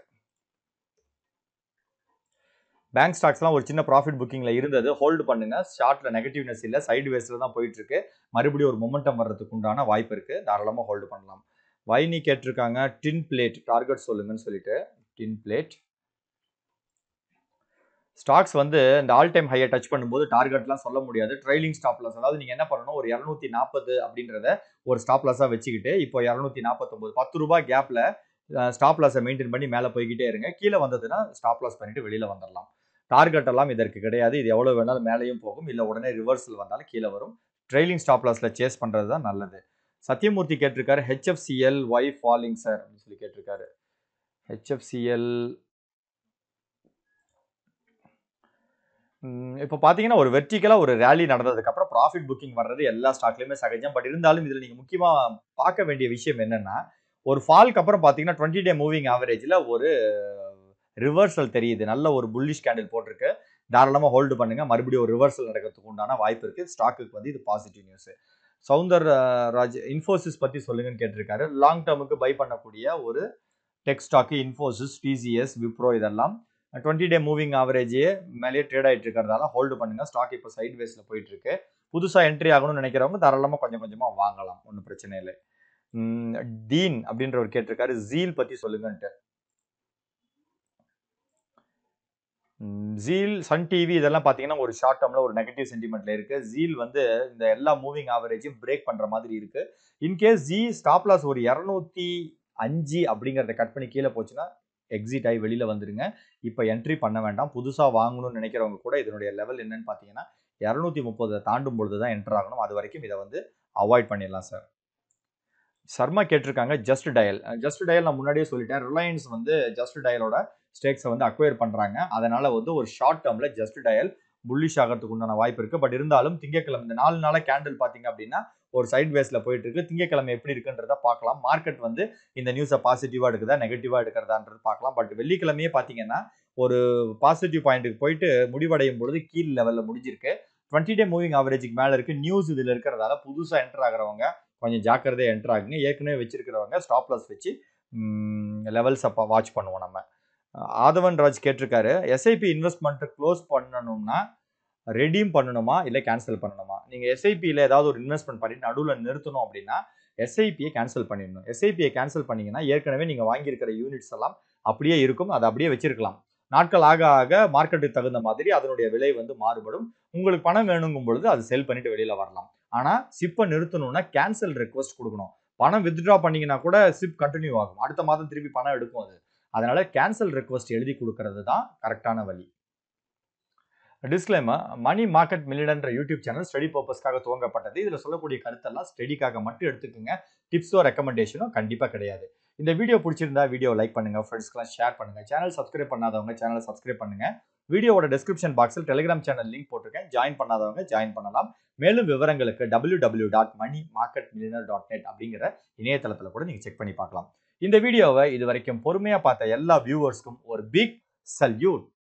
பேங்க் ஸ்டாக்ஸ்லாம் ஒரு சின்ன ப்ராஃபிட் புக்கிங்ல இருந்தது ஹோல்டு பண்ணுங்க ஷார்ட்ல நெகட்டிவ்னஸ் இல்லை சைடு வேஸ்ல தான் போயிட்டு இருக்கு மறுபடியும் ஒரு மொமெண்டம் வர்றதுக்கு உண்டான வாய்ப்பு இருக்கு தாராளமாக ஹோல்டு பண்ணலாம் வைனி கேட்டிருக்காங்க டின் பிளேட் டார்கெட் சொல்லுங்கன்னு சொல்லிட்டு டின் பிளேட் ஸ்டாக்ஸ் வந்து இந்த ஆல் டைம் ஹையை டச் பண்ணும்போது டார்கெட்லாம் சொல்ல முடியாது ட்ரைலிங் ஸ்டாப் லாஸ் அதாவது நீங்கள் என்ன பண்ணணும் ஒரு இரநூத்தி நாற்பது அப்படின்றத ஒரு ஸ்டாப் லாஸாக வச்சுக்கிட்டு இப்போ இரநூத்தி நாற்பத்தொம்போது பத்து ரூபாய் கேப்பில் ஸ்டாப் லாஸை மெயின்டைன் பண்ணி மேலே போய்கிட்டே இருங்க கீழே வந்ததுன்னா ஸ்டாப் லாஸ் பண்ணிட்டு வெளியில் வந்துடலாம் டார்கெட் எல்லாம் இதற்கு கிடையாது இது எவ்வளோ வேணாலும் மேலேயும் போகும் இல்லை உடனே ரிவர்சல் வந்தாலும் கீழே வரும் ட்ரெயிலிங் ஸ்டாப் லாஸில் சேஸ் பண்ணுறது தான் நல்லது சத்யமூர்த்தி கேட்டிருக்காரு ஹெச்எஃப்சிஎல் ஒய் ஃபாலிங் சார் அப்படின்னு சொல்லி கேட்டிருக்காரு ஹெச்எஃப்சிஎல் இப்போ பார்த்தீங்கன்னா ஒரு வெர்டிக்கலாக ஒரு ரேலி நடந்ததுக்கப்புறம் ப்ராஃபிட் புக்கிங் வர்றது எல்லா ஸ்டாக்லையுமே சகஜம் பட் இருந்தாலும் இதில் நீங்கள் முக்கியமாக பார்க்க வேண்டிய விஷயம் என்னென்னா ஒரு ஃபால்க்கு அப்புறம் பார்த்தீங்கன்னா டுவெண்ட்டி டே மூவிங் ஆவரேஜில் ஒரு ரிவர்சல் தெரியுது நல்ல ஒரு புல்லிஷ் கேண்டில் போட்டிருக்கு தாராளமாக ஹோல்டு பண்ணுங்க மறுபடியும் ஒரு ரிவர்சல் நடக்கிறதுக்கு உண்டான வாய்ப்பு இருக்குது ஸ்டாக்குக்கு வந்து இது பாசிட்டிவ் நியூஸ் சவுந்தர் ராஜ் இன்ஃபோசிஸ் பற்றி சொல்லுங்கன்னு கேட்டிருக்காரு லாங் டேர்முக்கு பை பண்ணக்கூடிய ஒரு tech stock Infosys TCS Wipro இதெல்லாம் டுவெண்ட்டி டே மூவிங் ஆவரேஜே மேலேயே ட்ரேட் ஆகிட்டு இருக்கிறதால ஹோல்டு பண்ணுங்க ஸ்டாக் இப்போ சைட் வேஸில் போயிட்டு இருக்கு புதுசாக என்ட்ரி ஆகணும்னு நினைக்கிறவங்க தாராளமாக கொஞ்சம் கொஞ்சமாக வாங்கலாம் ஒன்றும் பிரச்சனை இல்லை டீன் அப்படின்றவர் கேட்டிருக்காரு ஜீல் பற்றி சொல்லுங்கன்ட்டு ஜீல் சன் டிவி இதெல்லாம் பார்த்தீங்கன்னா ஒரு ஷார்ட் டேர்மில் ஒரு நெகட்டிவ் சென்டிமெண்ட்ல இருக்கு ஜீல் வந்து இந்த எல்லா மூவிங் ஆவரேஜையும் பிரேக் பண்ணுற மாதிரி இருக்கு இன்கேஸ் ஜி ஸ்டாப் லாஸ் ஒரு இரநூத்தி அஞ்சு அப்படிங்கிறத கட் பண்ணி கீழே போச்சுன்னா எக்ஸிட் ஆகி வெளியில் வந்துடுங்க இப்போ என்ட்ரி பண்ண வேண்டாம் புதுசாக வாங்கணும்னு நினைக்கிறவங்க கூட இதனுடைய லெவல் என்னன்னு பார்த்தீங்கன்னா இரநூத்தி முப்பதை தாண்டும் பொழுது தான் என்டர் ஆகணும் அது வரைக்கும் இதை வந்து அவாய்ட் பண்ணிடலாம் சார் சர்மா கேட்டிருக்காங்க ஜஸ்ட் டயல் ஜஸ்ட் டயல் நான் முன்னாடியே சொல்லிட்டேன் ரிலையன்ஸ் வந்து ஜஸ்ட் டயலோட ஸ்டேக்ஸை வந்து அக்வயர் பண்ணுறாங்க அதனால வந்து ஒரு ஷார்ட் டேர்மில் ஜஸ்ட் டயல் புல்லிஷ் ஆகிறதுக்கு உண்டான வாய்ப்பு இருக்குது பட் இருந்தாலும் திங்கக்கிழமை இந்த நாலு நாளாக கேண்டில் பார்த்தீங்க அப்படின்னா ஒரு சைட் வேஸில் போயிட்டு இருக்கு திங்கக்கிழமை எப்படி இருக்குன்றத பார்க்கலாம் மார்க்கெட் வந்து இந்த நியூஸை பாசிட்டிவாக எடுக்குதா நெகட்டிவாக எடுக்கிறதான்றது பார்க்கலாம் பட் வெள்ளிக்கிழமையே பார்த்தீங்கன்னா ஒரு பாசிட்டிவ் பாயிண்ட்டுக்கு போயிட்டு முடிவடையும் பொழுது கீழ் லெவலில் முடிஞ்சிருக்கு டுவெண்ட்டி டே மூவிங் ஆவரேஜுக்கு மேலே இருக்குது நியூஸ் இதில் இருக்கிறதால புதுசாக என்டர் ஆகிறவங்க கொஞ்சம் ஜாக்கிரதையாக என்டர் ஆகுங்க ஏற்கனவே வச்சிருக்கிறவங்க ஸ்டாப் லாஸ் வச்சு லெவல்ஸ் அப்போ வாட்ச் பண்ணுவோம் நம்ம ஆதவன் ராஜ் கேட்டிருக்காரு எஸ்ஐபி இன்வெஸ்ட்மெண்ட்டை க்ளோஸ் பண்ணணும்னா ரெடீம் பண்ணணுமா இல்லை கேன்சல் பண்ணணுமா நீங்கள் எஸ்ஐபியில் ஏதாவது ஒரு இன்வெஸ்ட்மெண்ட் பண்ணி நடுவில் நிறுத்தணும் அப்படின்னா எஸ்ஐபியை கேன்சல் பண்ணிடணும் எஸ்ஐபியை கேன்சல் பண்ணீங்கன்னா ஏற்கனவே நீங்கள் வாங்கியிருக்கிற யூனிட்ஸ் எல்லாம் அப்படியே இருக்கும் அதை அப்படியே வச்சிருக்கலாம் நாட்கள் ஆக ஆக மார்க்கெட்டுக்கு தகுந்த மாதிரி அதனுடைய விலை வந்து மாறுபடும் உங்களுக்கு பணம் வேணுங்கும் பொழுது அது செல் பண்ணிட்டு வெளியில் வரலாம் ஆனால் சிப்பை நிறுத்தணும்னா கேன்சல் ரெக்வஸ்ட் கொடுக்கணும் பணம் வித்ட்ரா பண்ணீங்கன்னா கூட சிப் கண்டினியூ ஆகும் அடுத்த மாதம் திருப்பி பணம் எடுக்கும் அது அதனால கேன்சல் ரெக்வஸ்ட் எழுதி கொடுக்கறது தான் கரெக்டான வழி டிஸ்க்ளைமர் மணி மார்க்கெட் மில்லியன்ற யூடியூப் சேனல் ஸ்டடி பர்பஸ்க்காக துவங்கப்பட்டது இதில் சொல்லக்கூடிய கருத்தெல்லாம் ஸ்டடிக்காக மட்டும் எடுத்துக்கோங்க டிப்ஸோ ரெக்கமெண்டேஷனோ கண்டிப்பாக கிடையாது இந்த வீடியோ பிடிச்சிருந்தா வீடியோ லைக் பண்ணுங்க ஃப்ரெண்ட்ஸ்க்கெல்லாம் ஷேர் பண்ணுங்க சேனல் சப்ஸ்கிரைப் பண்ணாதவங்க சேனலை சப்ஸ்கிரைப் பண்ணுங்க வீடியோவோட டிஸ்கிரிப்ஷன் பாக்ஸில் டெலிகிராம் சேனல் லிங்க் போட்டிருக்கேன் ஜாயின் பண்ணாதவங்க ஜாயின் பண்ணலாம் மேலும் விவரங்களுக்கு W W dot money market millionaire dot net அப்படிங்கிற இணையதளத்தில் கூட நீங்கள் செக் பண்ணி பார்க்கலாம் இந்த வீடியோவை இது வரைக்கும் பொறுமையாக பார்த்த எல்லா வியூவர்ஸ்க்கும் ஒரு பிக் சல்யூட்